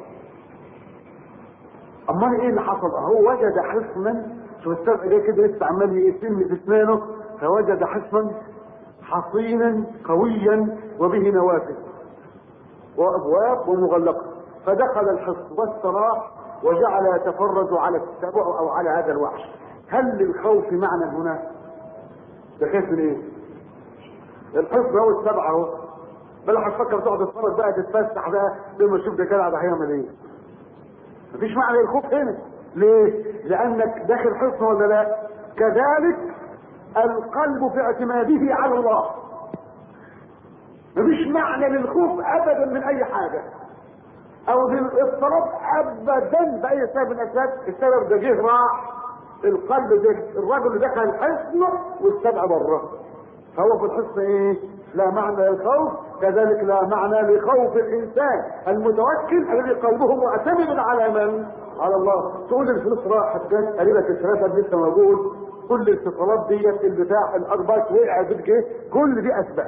امال ايه اللي حصل هو وجد حصنا شوف السبع ده كده لسه عمال يتم في اسنانه فوجد حصنا حصينا قويا وبه نوافذ وابواب ومغلقه فدخل الحصن واستراح وجعل يتفرج على السبع او على هذا الوحش هل للخوف معنى هنا ده خايف من ايه الحصن هو السبع اهو بل هتفكر تقعد تتفرج بقى تتفسح بقى لما تشوف ده كده هيعمل ايه مفيش معنى للخوف هنا ليه لانك داخل حصن ولا لا كذلك القلب في اعتماده على الله مفيش معنى للخوف ابدا من اي حاجه او للاضطراب ابدا باي سبب من الاسباب السبب ده جه راح القلب ده الرجل اللي دخل الحصن والسبع بره فهو في الحصن ايه لا معنى للخوف كذلك لا معنى لخوف الانسان المتوكل الذي قلبه معتمد على من على الله تقول الفلوس راحت جت قريبك اترفد لسه موجود كل الاتصالات ديت البتاع الارباك وقع بتجي كل دي اسباب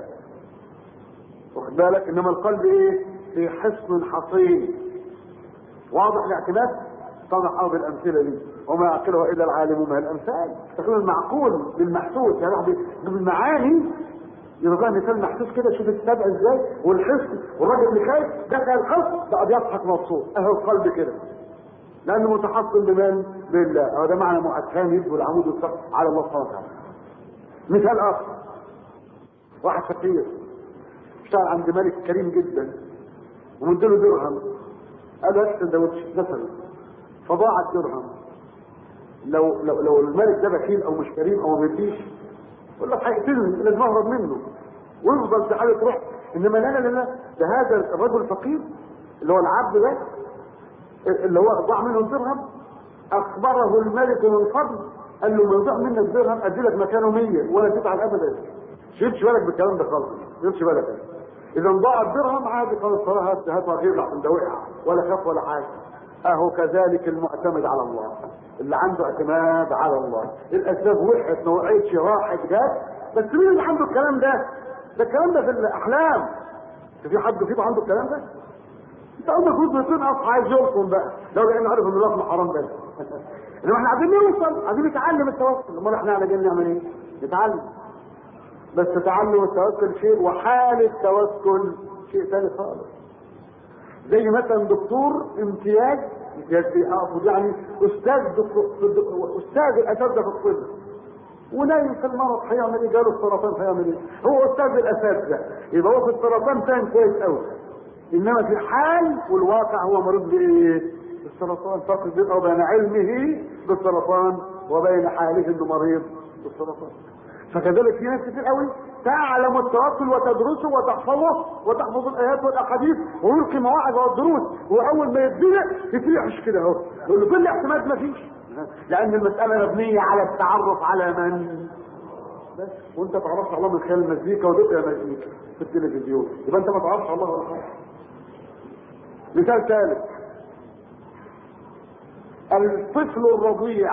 واخد بالك انما القلب ايه في حصن حصين واضح الاعتماد طبعا حاول الامثله دي وما يعقلها الا العالم ما الامثال تقول المعقول بالمحسوس يعني بالمعاني يبقى مثال محسوس كده شوف السبع ازاي والحصن والراجل اللي خايف دخل الحصن بعد يضحك مبسوط اهو القلب كده لانه متحصن بمن؟ بالله هذا معنى معتمد والعمود والسقف على الله سبحانه وتعالى مثال اخر واحد فقير اشتغل عند ملك كريم جدا ومديله درهم قال له هات سندوتش مثلا فضاع الدرهم لو لو لو الملك ده بخيل او مش كريم او ما بيديش يقول لك هيقتلني لازم اهرب منه ويفضل في حاله روح انما لا لا لا ده هذا الرجل الفقير اللي هو العبد ده اللي هو ضاع منه الدرهم اخبره الملك من فضل قال له من ضاع منك درهم ادي لك مكانه 100 ولا تزعل ابدا شيلش بالك بالكلام ده خالص شيلش بالك اذا ضاع الدرهم عادي خلاص صراحه هات هات هيرجع ده وقع ولا خاف ولا حاجه اهو كذلك المعتمد على الله اللي عنده اعتماد على الله الاسباب وقعت ما وقعتش راحت جت بس مين اللي عنده الكلام ده ده الكلام ده في الاحلام في حد فيكم عنده الكلام ده انت عندك جزء تنقص عايز يلقم بقى لو لان عارف ان اللقمه حرام بس انما احنا عايزين نوصل عايزين نتعلم التوكل امال احنا على جايين نعمل ايه نتعلم بس تعلم التوكل شيء وحال التوكل شيء ثاني خالص زي مثلا دكتور امتياز امتياز اقصد يعني استاذ دكتور استاذ الاساتذه في الطب ونايم في المرض هيعمل ايه؟ جاله السرطان هيعمل ايه؟ هو استاذ الاساتذه يبقى هو في السرطان فاهم كويس قوي انما في الحال والواقع هو مريض بايه؟ بالسرطان فرق بين بين علمه بالسرطان وبين حاله انه مريض بالسرطان فكذلك في ناس كتير قوي تعلم التوكل وتدرسه وتحفظه وتحفظ الايات والاحاديث ويلقي مواعظ والدروس واول ما يبتدئ يتريحش كده اهو يقول له كل اعتماد ما فيش لان المساله مبنيه على التعرف على من بس وانت تعرفش الله من خلال المزيكا ودقيا مزيكا في التلفزيون يبقى انت ما تعرفش الله ولا حاجه مثال ثالث الطفل الرضيع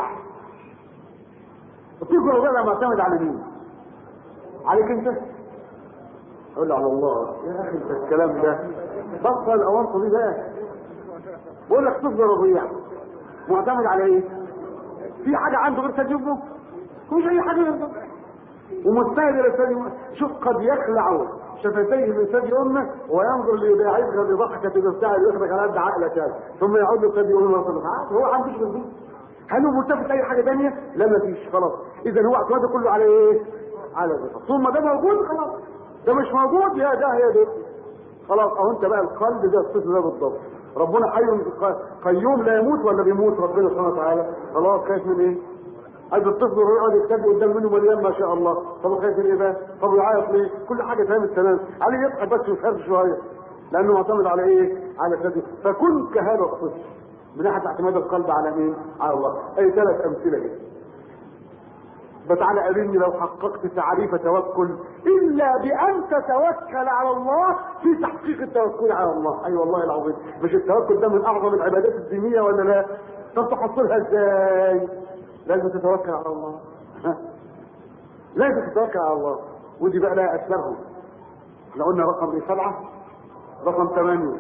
الطفل الرضيع معتمد على مين؟ عليك انت؟ اقول على الله يا اخي انت الكلام ده بطل الاوانطه دي بقى بقول لك طفل رضيع معتمد على ايه؟ في حاجه عنده غير ثدي امه؟ مش اي حاجه غير ومستهدر الثدي شوف قد يخلع شفتيه من ثدي امه وينظر ليداعبها بضحكه تستعد يخرج على قد عقلك هذا ثم يعود لثدي امه ويصل هو عندوش بالدين هل هو مرتبط اي حاجه ثانيه؟ لا ما فيش خلاص اذا هو اعتماده كله على ايه؟ على الرضا ثم ده موجود خلاص ده مش موجود يا ده يا ده خلاص اهو انت بقى القلب ده الطفل ده بالضبط ربنا حي قيوم لا يموت ولا بيموت ربنا سبحانه وتعالى خلاص خايف من ايه؟ عايز الطفل يقعد يكتب قدام منه مليان ما شاء الله طب خايف من ايه بقى؟ طب يعيط ليه؟ كل حاجه تمام التمام عليه يضحك بس ويخاف شويه لانه معتمد على ايه؟ على كده فكن كهذا الطفل من ناحيه اعتماد القلب على مين؟ على الله اي ثلاث امثله كده فتعالى قابلني لو حققت تعريف توكل الا بان تتوكل على الله في تحقيق التوكل على الله اي أيوة والله العظيم مش التوكل ده من اعظم العبادات الدينيه ولا لا طب تحصلها ازاي لازم تتوكل على الله لازم تتوكل على الله ودي بقى لها اسبابهم احنا قلنا رقم ايه سبعه رقم ثمانيه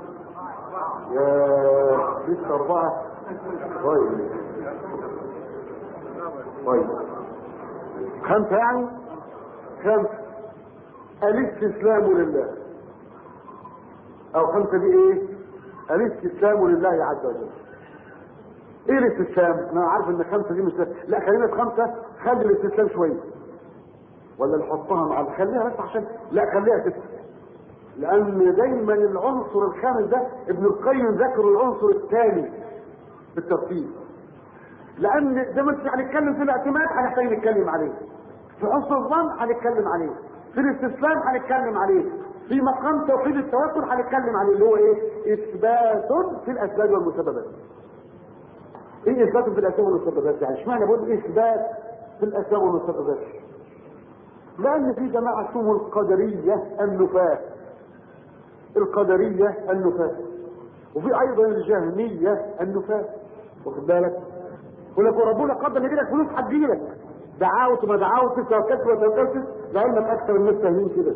يا لسه اربعه طيب طيب خمسه يعني خمسه الاستسلام لله او خمسه دي ايه الاستسلام لله عز وجل ايه الاستسلام انا عارف ان خمسه دي مش لا خلينا في خمسه خلي الاستسلام شويه ولا نحطها مع خليها بس عشان لا خليها تسعه لان دايما العنصر الخامس ده ابن القيم ذكر العنصر الثاني بالترتيب لان زي ما انت هنتكلم في الاعتماد هنحتاج نتكلم عليه في عنصر الظن هنتكلم عليه في الاستسلام هنتكلم عليه في مقام توحيد التوكل هنتكلم عليه اللي هو ايه اثبات في الاسباب والمسببات ايه اثبات في الاسباب والمسببات يعني اشمعنى بقول اثبات في الاسباب والمسببات لان في جماعه اسمهم القدريه النفاة القدريه النفاة وفي ايضا الجهميه النفاة واخد بالك يقول لك ربنا قدر يجي لك فلوس هتجيلك دعوت ما دعوت توكلت ما توكلتش لعلمك اكثر الناس فاهمين كده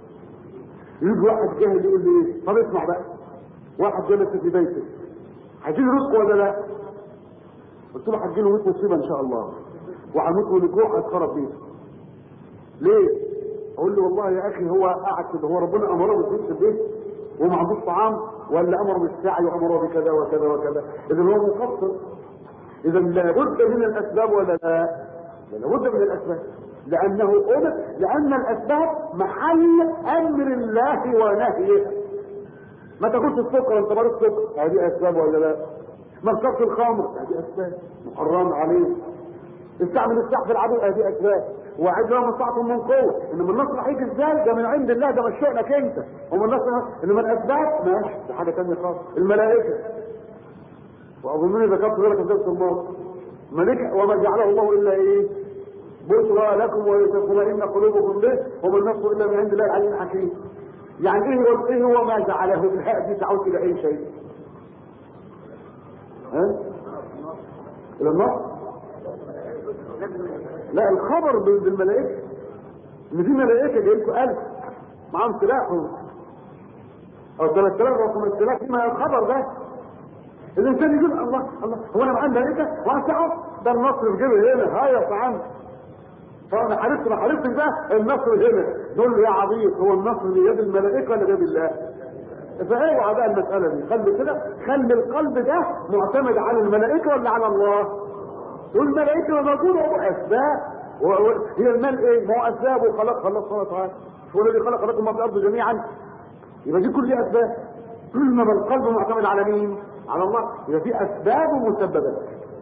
يجي واحد جاهل يقول لي ايه طب اسمع بقى واحد جالس في بيته هيجيله رزق ولا لا قلت له هتجيله 100 مصيبه ان شاء الله وهموت من الجوع هيتخرب بيته ليه اقول له والله يا اخي هو قاعد كده هو ربنا امره بالفلوس في البيت وما عندوش طعام ولا امره بالسعي وامره بكذا وكذا وكذا اذا هو مقصر اذا لابد من الاسباب ولا لا لابد من الاسباب لانه أمر لان الاسباب محل امر الله ونهيه ما تاكلش السكر انت مريض سكر هذه اسباب ولا لا ما تشربش الخمر هذه اسباب محرم عليه استعمل السحب العدو هذه اسباب وعد لهم استطعتم من قوه انما النصر هيجي ازاي ده من عند الله ده مش شؤنك انت ومن النصر انما الاسباب ماشي ده حاجه ثانيه خالص الملائكه واظنني ذكرت ذلك في درس الماضي ملك وما جعله الله الا ايه بشرى لكم ولتطمئن قلوبكم به وما النصر الا من عند الله العلي الحكيم يعني ايه هو ايه هو ما جعله الهاء دي تعود الى اي شيء ها الى النصر لا الخبر بالملائكه ان في ملائكه جاي لكم ألف معاهم سلاح او 3000 او 5000 ما الخبر ده الانسان يقول الله الله هو انا معايا ملائكه واسعه ده النصر في جيبي هنا هاي يا طعام فانا حاربت ما حاربتش بقى النصر هنا نقول له يا عبيط هو النصر بيد الملائكه ولا بيد الله فاوعى بقى المساله دي خلي كده خلي القلب ده معتمد على الملائكه ولا على الله والملائكه موجوده اسباب هي المال ايه؟ ما هو اسباب وخلق الله سبحانه وتعالى هو الذي خلق لكم ما في الارض جميعا يبقى دي كل دي اسباب انما القلب معتمد على مين؟ على الله يبقى في اسباب ومسببات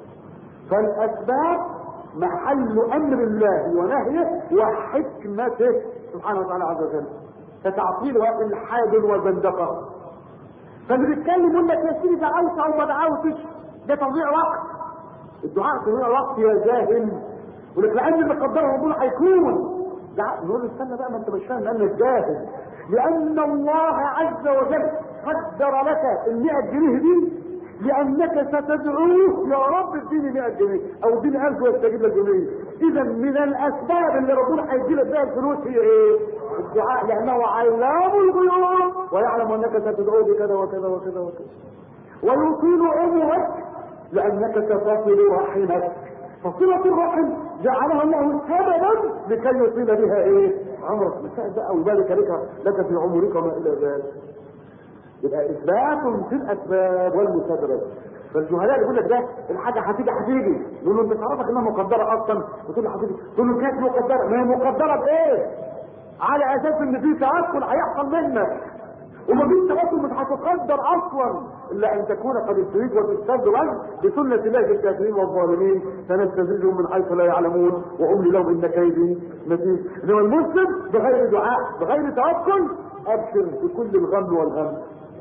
فالاسباب محل امر الله ونهيه وحكمته سبحانه وتعالى عز وجل فتعطيلها الحاد وزندقه فاللي بيتكلم يقول لك يا سيدي دعوت او ما دعوتش ده تضييع وقت الدعاء تضييع وقت يا جاهل يقول لك لان اللي قدره ربنا هيكون نقول استنى بقى ما انت مش فاهم لانك جاهل لان الله عز وجل قدر لك ال 100 جنيه دي لانك ستدعوه يا رب اديني 100 جنيه او اديني 1000 ويستجيب لك جنيه اذا من الاسباب اللي ربنا هيدي لك بيها الفلوس هي ايه؟ الدعاء لانه علام الغيوب ويعلم انك ستدعوه بكذا وكذا وكذا وكذا ويطيل عمرك لانك ستصل رحمك فصلة الرحم جعلها الله سببا لكي يصيب بها ايه؟ عمرك مسائل بقى وذلك لك لك في عمرك وما الى ذلك يبقى اثبات في الاسباب والمسببات فالجهلاء يقول لك ده الحاجه هتيجي هتيجي يقول له انت تعرفك انها مقدره اصلا وتقول له هتيجي تقول له كانت مقدره ما هي مقدره بايه؟ على اساس ان في تاكل هيحصل منك ومفيش تاكل مش هتقدر اصلا الا ان تكون قد ابتليت وتستدرج بسنه الله في الكافرين والظالمين سنستدرجهم من حيث لا يعلمون واملي لهم ان كيدي متين انما المسلم بغير دعاء بغير توكل ابشر بكل الغم والهم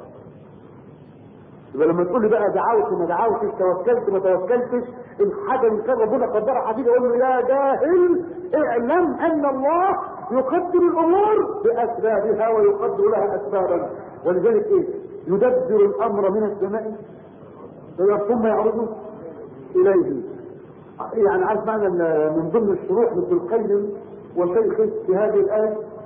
يبقى لما تقول لي بقى دعوت وما دعوتش توكلت ما توكلتش الحاجه اللي كان ربنا قدرها هتيجي اقول له يا جاهل اعلم ان الله يقدر الامور باسبابها ويقدر لها اسبابا ولذلك ايه يدبر الامر من السماء ثم يعرض اليه يعني عارف معنى من ضمن الشروح لابن القيم وشيخه في هذه الايه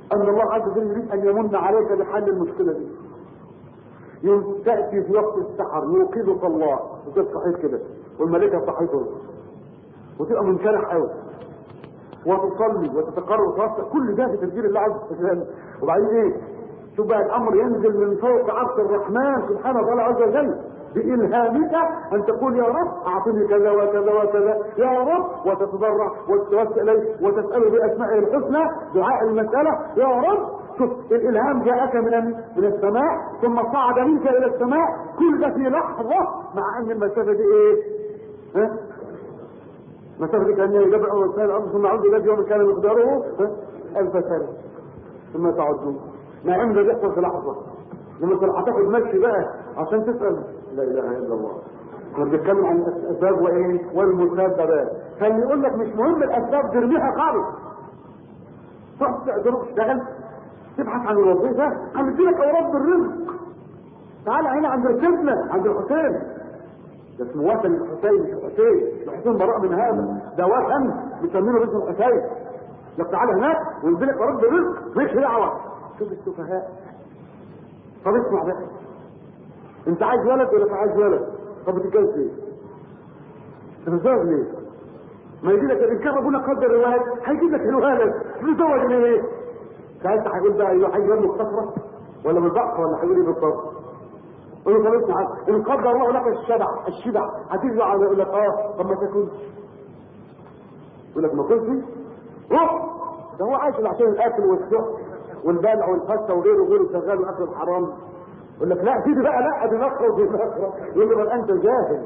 ان الله عز وجل يريد ان يمن عليك بحل المشكله دي يوم تاتي في وقت السحر يوقظك الله وتبقى صحيح كده والملائكه صحيته وتبقى منشرح قوي وتصلي وتتقرب وتوسع كل ده في تدبير الله عز وجل وبعدين ايه شوف بقى الامر ينزل من فوق عرش الرحمن سبحانه وتعالى عز وجل بإلهامك أن تقول يا رب أعطني كذا وكذا وكذا يا رب وتتضرع وتتوسل إليه وتسأله بأسمائه الحسنى دعاء المسألة يا رب شوف الإلهام جاءك من من السماء ثم صعد منك إلى السماء كل ده في لحظة مع أن المسافة دي إيه؟ ها؟ مسافة دي كان يجمع وسائل الأرض ثم عود إلى يوم كان مقداره ألف سنة ثم تعدون ما عمل ده يحصل في لحظة لما هتاخد مشي بقى عشان تسأل لا اله الا الله احنا بنتكلم عن الاسباب وايه والمسببات كان يقول لك مش مهم الاسباب ترميها خالص تروح تروح تشتغل تبحث عن الوظيفه هنديلك اوراد بالرزق تعال هنا عند رجلنا عند الحسين ده اسمه وثن الحسين مش الحسين الحسين براء من هذا ده وثن بيسمينه باسم الحسين لك تعال هناك ويديلك اوراد بالرزق مش دعوه شوف السفهاء طب اسمع بقى انت عايز ولد ولا مش عايز ولد طب بتتجوز ليه تتجوز ليه ما يجي لك ان كان ربنا قدر الولد هيجيب لك الولد تتزوج ليه ساعتها هيقول بقى ايوه هيجيب له الكثره ولا بالضعف ولا هيقول ايه بالضبط قول له طب اسمع ان قدر الله لك الشبع الشبع هتيجي على يقول لك اه طب ما تاكلش يقول لك ما كلش روح ده هو عايش عشان الاكل والشرب والبلع والفته وغيره وغيره شغال واكل الحرام يقول لك لا سيدي بقى لا دي نقره ودي نقره يقول له بل انت جاهل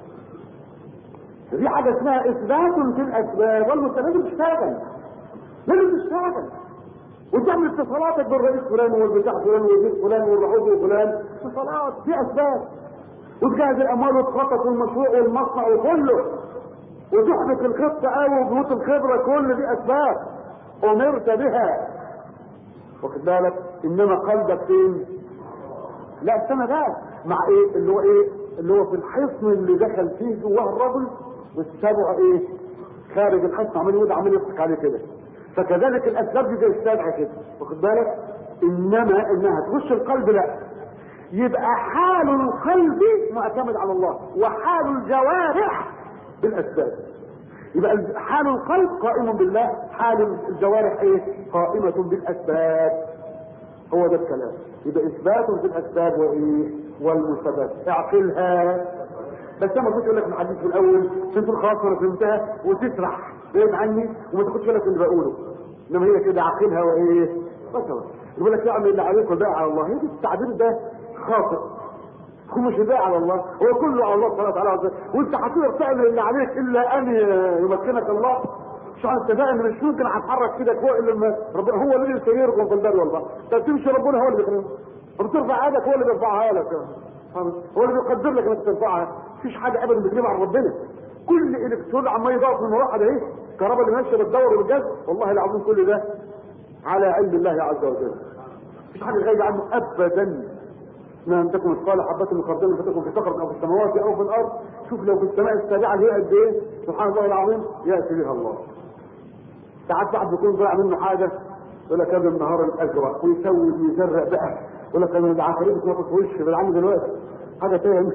دي حاجه اسمها اثبات في الاسباب والمستند تشتغل لازم تشتغل وتعمل اتصالاتك بالرئيس فلان والبتاع فلان والبيت فلان والرعوب فلان اتصالات دي اسباب وتجهز الاموال وتخطط المشروع والمصنع وكله وتحدث الخطه قوي وبيوت الخبره كل دي اسباب امرت بها واخد بالك انما قلبك فين لا استنى بقى مع ايه اللي هو ايه اللي هو في الحصن اللي دخل فيه جواه الرجل والسبع ايه خارج الحصن عمال يقول عمال يضحك عليه كده فكذلك الاسباب دي زي السبع كده واخد بالك انما انها تخش القلب لا يبقى حال القلب معتمد على الله وحال الجوارح بالاسباب يبقى حال القلب قائم بالله حال الجوارح ايه قائمة بالاسباب هو ده الكلام يبقى اثبات في الاسباب وايه والمسببات اعقلها بس انا كنت اقول لك الحديث في الاول عشان تقول خلاص انا فهمتها وتسرح بعيد عني وما تاخدش بالك اللي بقوله انما هي كده عقلها وايه مثلا يقول لك اعمل اللي عليك والباقي على الله هي التعبير ده خاطئ هو مش باقي على الله هو كله على الله سبحانه وتعالى وانت هتقدر تعمل اللي عليك الا ان يمكنك الله مش عارف تبقى مش ممكن هتحرك كده فوق الا لما ربنا هو اللي يسيركم في البر والبحر طب تمشي ربنا هو اللي بيخليك بترفع ايدك هو اللي بيرفعها لك هو اللي بيقدر لك انك ترفعها مفيش حاجه ابدا بتجيب عن ربنا كل الكترون عمال يضغط من واحد اهي الكهرباء اللي ماشيه بتدور بالجاز والله العظيم كل ده على علم الله عز وجل مفيش حاجه غايبه عنه ابدا ما ان تكن مثقال حبه من خردل فتكن في صخره او في السماوات او في الارض شوف لو في السماء السابعه هي قد ايه سبحان الله العظيم ياتي بها الله ساعات واحد بيكون ضاع منه حاجه يقول لك هذا النهار الازرق ويسوي ويزرق بقى يقول لك انا العفاريت بتنطط في وشي بالعمل دلوقتي حاجه تاني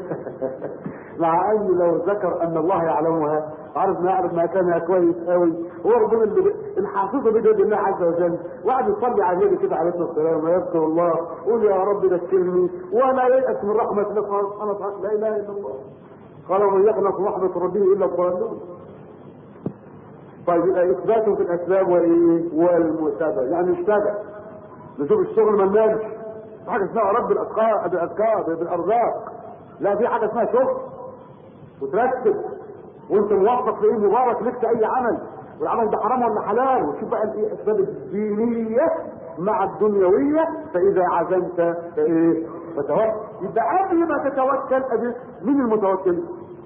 مع ان لو ذكر ان الله يعلمها عارف ما يعرف مكانها كويس قوي هو ربنا اللي الحافظه بيد الله عز وجل وقعد يصلي على النبي كده عليه الصلاه والسلام ويذكر الله قول يا رب ذكرني وانا ييأس من رحمه الله سبحانه وتعالى لا اله الا الله قال ومن يقنط رحمه ربه الا الضالون طيب يبقى اثبات في الاسباب وايه والمتابعه يعني اشتغل نشوف الشغل ما ننامش في حاجه اسمها رب الاذكار بالاذكار بالارزاق لا في حاجه اسمها شغل وترتب وانت موفق في ايه مبارك لك اي عمل والعمل ده حرام ولا حلال وشوف بقى الايه الاسباب الدينيه مع الدنيويه فاذا عزمت فايه فتوكل يبقى قبل ما تتوكل أبي مين المتوكل؟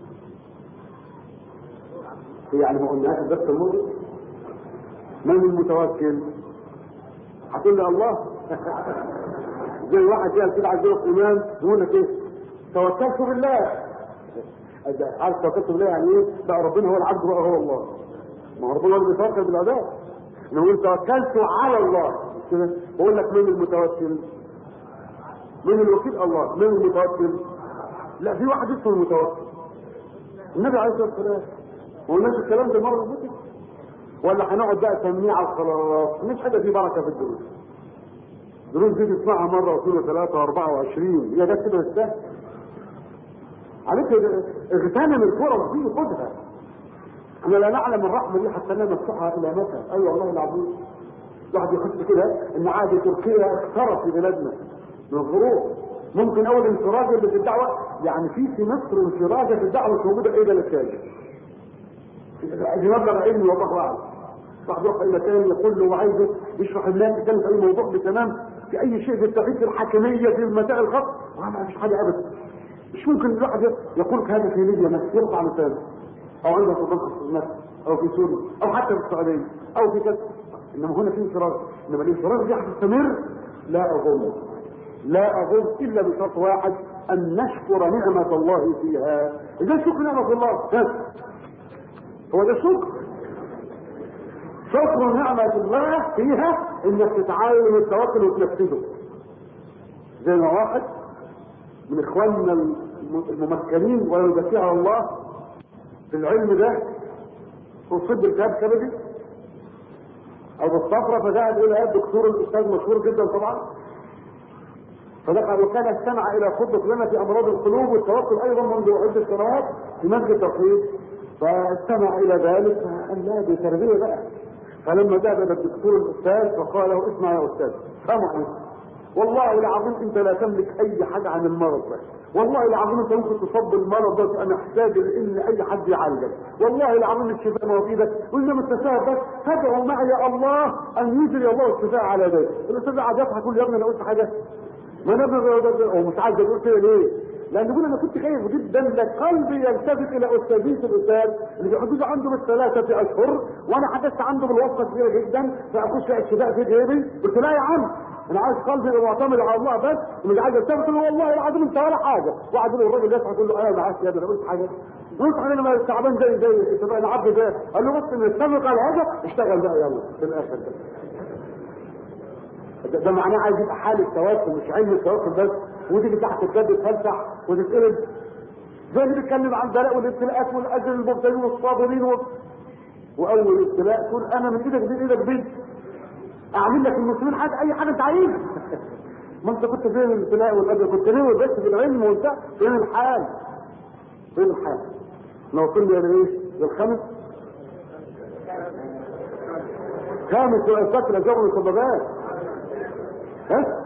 يعني ما قلناش بس الموت من المتوكل؟ هتقول لي الله زي واحد قال كده عايز يقف امام يقول لك ايه؟ توكلت بالله عارف توكلت بالله يعني ايه؟ بقى ربنا هو العبد بقى هو الله ما هو ربنا هو اللي بيتوكل بالعباد نقول توكلت على الله كده بقول لك مين المتوكل مين الوكيل الله مين المتوكل لا في واحد اسمه المتوكل النبي عليه الصلاه والسلام ما قلناش الكلام ده مره فاتت ولا هنقعد بقى تمنيع على الصلوات مش حاجه في بركه في الدروس دروس دي تسمعها مره واثنين وثلاثه واربعه وعشرين هي جت كده بالسهل عليك اغتنم الفرص دي خدها احنا لا نعلم الرحمه دي حتى لا نفتحها الى متى اي أيوة والله العظيم الواحد يحس كده ان عادي تركيا اخترت في بلادنا من الظروف ممكن اول انفراجه اللي في الدعوه يعني في في مصر انفراجه في الدعوه مش موجوده في اي بلد ثاني في مبلغ علمي والله اعلم واحد يروح اي مكان يقول له وعايزه يشرح الناس يتكلم في اي موضوع بتمام في اي شيء في التوحيد في الحاكميه في المسائل الخاصه ما فيش حاجه ابدا مش ممكن الواحد يقول هذا في ليبيا مثلا يقطع مثال او عنده في مصر مثلا او في سوريا او حتى في السعوديه او في كذا انما هنا في انفراج انما الانفراج دي هتستمر لا اظن لا اظن الا بشرط واحد ان نشكر نعمه الله فيها اذا شكر نعمه الله هو ده الشكر شكر نعمة الله فيها انك تتعلم التوكل وتنفذه زي ما واحد من اخواننا الممكنين ولا يزكيها على الله في العلم ده اصيب بالتهاب كبدي او بالصفرة فذهب الى الدكتور الاستاذ مشهور جدا طبعا فدخل وكان استمع الى خطبه لنا في امراض القلوب والتوكل ايضا منذ عده سنوات في مسجد التوحيد فاستمع الى ذلك فقال لا دي تربيه بقى فلما ذهب الى الدكتور الاستاذ فقال له اسمع يا استاذ سامع والله العظيم انت لا تملك اي حاجه عن المرض ده والله العظيم انت ممكن تصاب بالمرض ده انا محتاج لان اي حد يعالجك والله العظيم الشفاء ما هو في ايدك وانما التساهل بس تدعو معي الله ان يجري الله الشفاء على ذلك الاستاذ قاعد يضحك يقول يا ابني انا قلت حاجه ما انا هو مش عايز اقول كده ليه؟ لان يقول انا كنت خايف جدا لقلبي يلتفت الى استاذيه الاستاذ اللي بيحدث عنده بالثلاثه اشهر وانا حدثت عنده بالوصفه كبيره جدا فاخش لا الشفاء في جيبي قلت لا يا عم انا عايز قلبي يبقى معتمد على الله بس ومش عايز التفت له والله العظيم انت ولا حاجه وقعد له الراجل يسعى يقول له انا معاك يا ابني انا قلت حاجه قلت انا ما تعبان زي زي انت بقى العبد ده قال له بص نتفق على هذا اشتغل بقى يلا في الاخر ده ده, ده معناه عايز يبقى حالة توكل مش علم التوكل بس وتيجي تحت الجد تفلسح وتتقلب زي اللي بيتكلم عن البلاء والابتلاءات والاجر المبتلين والصابرين و... واول ابتلاء تقول انا من ايدك بين ايدك بيت اعمل لك المسلمين حاجه اي حاجه انت عايزها ما انت كنت فين الابتلاء والاجر كنت ليه بس في العلم وانت فين الحال فين الحال لو وصلنا الى ايه للخمس خامس واسباب الاسباب والسببات ها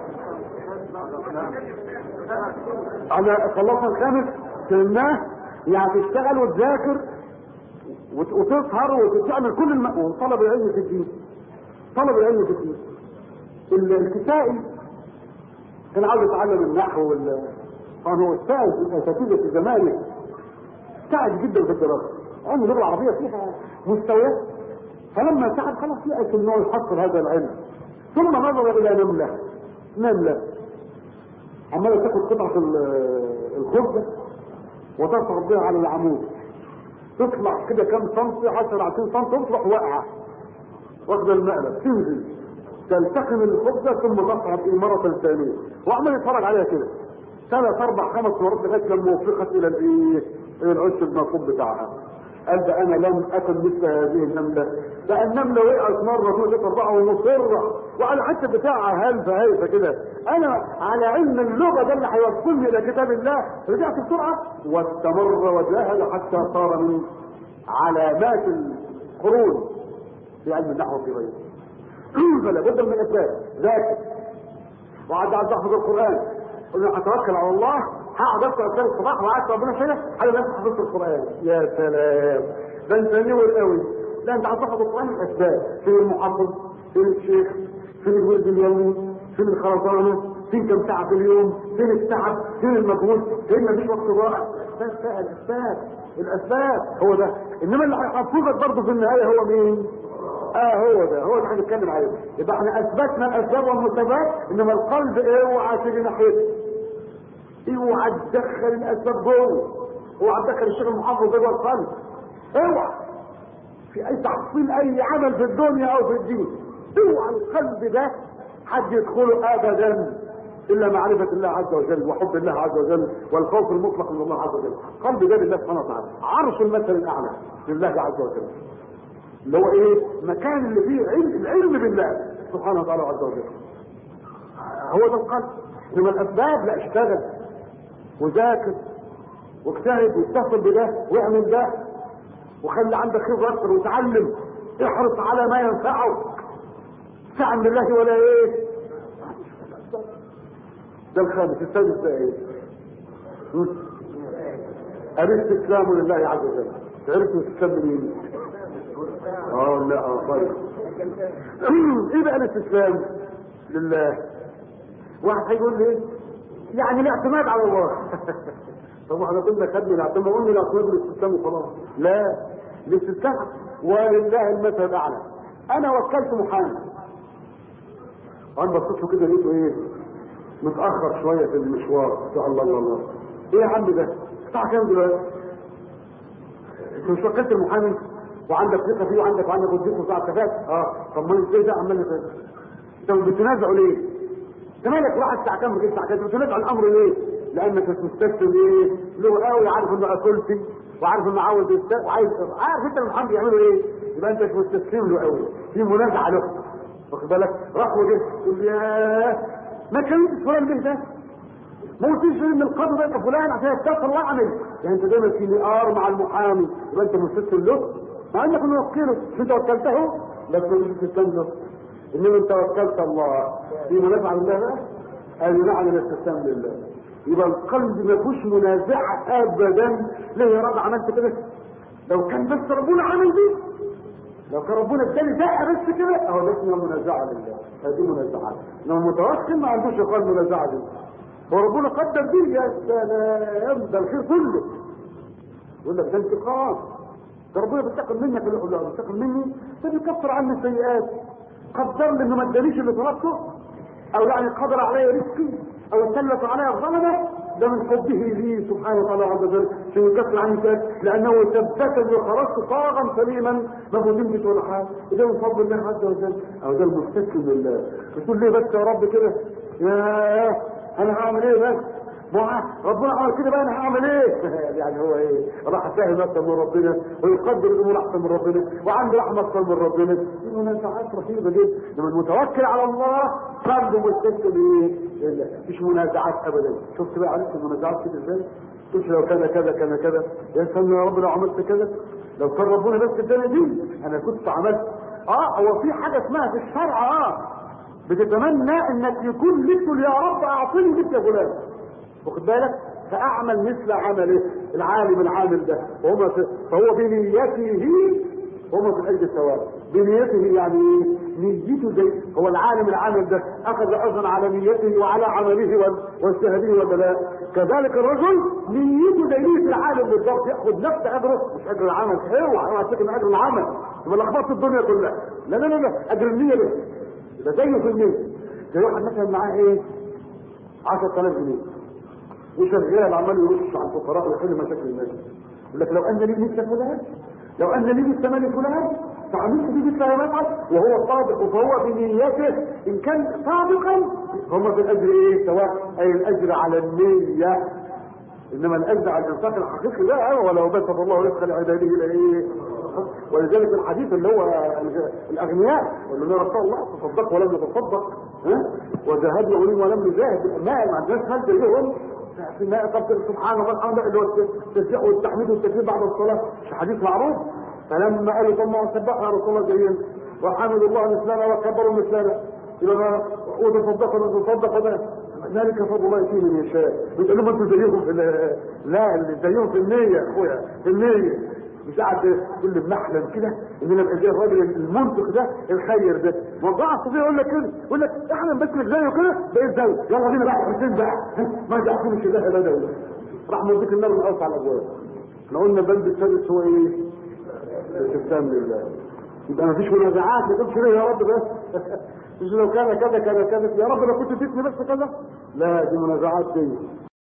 انا خلصنا الخامس فهمناه يعني تشتغل وتذاكر وتسهر وتعمل كل الم... وطلب العلم في الدين طلب العلم في الدين الكسائي كان عاوز يتعلم النحو وال طبعا هو استاذ اساتذه في زمانه تعب جدا في الدراسه علم اللغه العربيه فيها مستويات فلما تعب خلاص يأس انه يحصل هذا العلم ثم نظر الى نمله نمله عماله تاخد قطعه الخبز وتصعد بها على العمود تطلع كده كم سنتي 10 20 سم تطلع واقعه واخده المقلب تنزل تلتقم الخبزه ثم تصعد ايه مره ثانيه وعمال يتفرج عليها كده ثلاث اربع خمس مرات لغايه لما وفقت الى الايه؟ الى العش المنصوب بتاعها قال ده انا لم اكن مثل هذه النمله ده النمله وقعت مره طول اربعه ومصره وعلى حتى بتاعها هلفه هيفه كده انا على علم اللغه ده اللي هيوصلني الى كتاب الله رجعت بسرعه واستمر وجاهد حتى صار من علامات القرون في علم النحو في غيره فلا بد من الاسباب ذاكر وقعد قاعد تحفظ القران قلنا هتوكل على الله هقعد اقرا اذكار الصباح وقعدت ربنا شيء على بس حفظت القران يا سلام ده انت نور قوي لا انت هتحفظ القران الاسباب فين المحفظ فين الشيخ فين الورد اليومي فين الخرزانه فين كم ساعه في اليوم فين التعب فين المجهود فين مفيش وقت ضائع الاسباب الاسباب الاسباب هو ده انما اللي هيحفظك برضه في النهايه هو مين؟ اه هو ده هو ده هنتكلم عليه يبقى احنا اثبتنا الاسباب والمسببات انما القلب اوعى تيجي ناحيته اوعى تدخل الاسباب جوه اوعى تدخل الشيخ المحافظ جوه القلب اوعى في اي تحصيل اي عمل في الدنيا او في الدين اوعى القلب ده حد يدخله ابدا الا معرفه الله عز وجل وحب الله عز وجل والخوف المطلق من الله عز وجل قلب ده لله سبحانه وتعالى عرش المثل الاعلى لله عز وجل اللي هو ايه مكان اللي فيه علم العلم بالله سبحانه وتعالى عز وجل هو ده القلب انما الاسباب لا اشتغل وذاكر واجتهد واتصل بده واعمل ده وخلي عندك خبره اكتر وتعلم احرص على ما ينفعك استعن بالله ولا ايه ده الخامس السادس ده ايه الاستسلام لله عز وجل عرفت الاستسلام لمين اه لا اه طيب ايه بقى الاستسلام لله واحد هيقول لي يعني الاعتماد على الله طب احنا كنا خدنا الاعتماد قلنا الاعتماد بالاستسلام وخلاص لا الاستسلام ولله المثل الاعلى انا وكلت محامي انا بصيت له كده لقيته ايه متاخر شويه في المشوار يا الله الله الله ايه يا عم ده الساعه كام دلوقتي انت مش وكلت المحامي وعندك ثقه فيه وعندك وعندك وديك وساعه كفاك اه طب ما ازاي ده عمال انت بتنازعوا ليه؟ انت مالك واحد الساعه كام وجيت الساعه كام بتنازع الامر ليه؟ لانك مش مستسلم ايه؟ له قوي عارف انه اكلتي وعارف انه عاوز يستاذ وعايز عارف انت المحامي بيعملوا ايه؟ يبقى انت مش مستسلم له قوي في منازعه له واخد بالك؟ راح وجه تقول ياه ما كلمتش فلان به ده ما قلتيش ان القاضي ده يبقى فلان عشان يتكفر الله عنك يعني انت دايما في نقار مع المحامي يبقى انت مستسلم له مع انك موكله مش انت وكلته بس مش تستسلم له انما انت وكلت الله في منازعه لله بقى قال نعم الاستسلام لله يبقى القلب ما فيهوش منازعه ابدا ليه يا رب عملت كده لو كان بس ربنا عمل دي لو كان ربنا اداني دقه بس كده اهو ده اسمها منازعه لله هذه منازعه انما المتوكل ما عندوش يقال منازعه دي هو ربنا قدر دي يا سلام ده الخير كله يقول لك ده انتقام ده ربنا بينتقم منك اللي يقول له بينتقم مني ده بيكفر عني السيئات قدر لي انه ما ادانيش اللي طلبته او يعني قدر علي رزقي او سلط علي الظلمه ده من حبه لي سبحانه وتعالى عز وجل عشان يكفر عني السيئات لانه ثبتني وخرجت طاغا سليما ما ندمتش ولا حاجه ده من فضل الله عز وجل او ده المستسلم لله تقول ليه بس يا رب كده يا انا هعمل ايه بس ما ربنا عمل كده بقى انا هعمل ايه يعني هو ايه راح فاهم اكتر من ربنا ويقدر الامور احسن من ربنا وعنده رحمه اكتر من ربنا دي منازعات رهيبه جدا لما المتوكل على الله قلبه مستسلم ايه مش منازعات ابدا شفت بقى عرفت المنازعات كده ازاي شوف لو كذا كذا كذا كذا يا سلام يا رب لو عملت كذا لو كان ربنا بس اداني دي انا كنت عملت اه هو في حاجه اسمها في الشرع اه بتتمنى انك يكون مثل يا رب اعطني مثل يا فلان واخد بالك فاعمل مثل عمله العالم العامل ده وهو فهو بنيته هما في اجل الثواب بنيته يعني ايه؟ نيته زي هو العالم العامل ده اخذ اجرا على نيته وعلى عمله واجتهاده ولا لا كذلك الرجل نيته زي نيه العالم بالضبط ياخذ نفس اجره مش اجر العمل اوعى اوعى تفتكر اجر العمل يبقى لخبطت الدنيا كلها لا لا لا لا اجر النيه بس ده زيه في النيه زي واحد مثلا معاه ايه 10000 جنيه وشغال عمال يرش على الفقراء ويحل مشاكل الناس يقول لك لو ان لي مثل فلان لو ان لي مثل مال فلان فعملت به مثل ما يفعل وهو صادق فهو بنيته ان كان صادقا هم في الاجر ايه سواء اي الاجر على النيه انما الاجر على الانفاق الحقيقي لا ولو بسط الله رزق لعباده الى ايه ولذلك الحديث اللي هو الاغنياء والذين رسول الله تصدق ولم يتصدق ها وجاهد يقولون ولم يجاهد ما ما عندناش مال زيهم في الماء طب سبحان الله الحمد لله اللي هو التسبيح والتحميد والتكبير بعد الصلاه مش حديث معروف فلما قالوا طب ما سبحنا يا رسول الله زينا وحمدوا الله مثلنا وكبروا مثلنا يبقى وتصدقوا وتصدقوا ده ذلك فضل الله يؤتيه من يشاء بتقول لهم انتوا زيهم في لا اللي زيهم في النيه يا اخويا في النيه مش قاعد كل محلم كده ان انا ابقى زي الراجل المنطق ده الخير ده موضوع الصغير يقول لك كده يقول لك احنا بس لك زيه كده بقيت زيه يلا بينا بقى حسين بقى ما جاءكم مش الله لا ده راح موديك النار من اوسع الابواب احنا قلنا البلد الثالث هو ايه؟ الاستسلام لله يبقى ما فيش منازعات ما تقولش ليه يا رب بس مش لو كان كذا كذا كذا يا رب لو كنت تدني بس كذا لا دي منازعات دي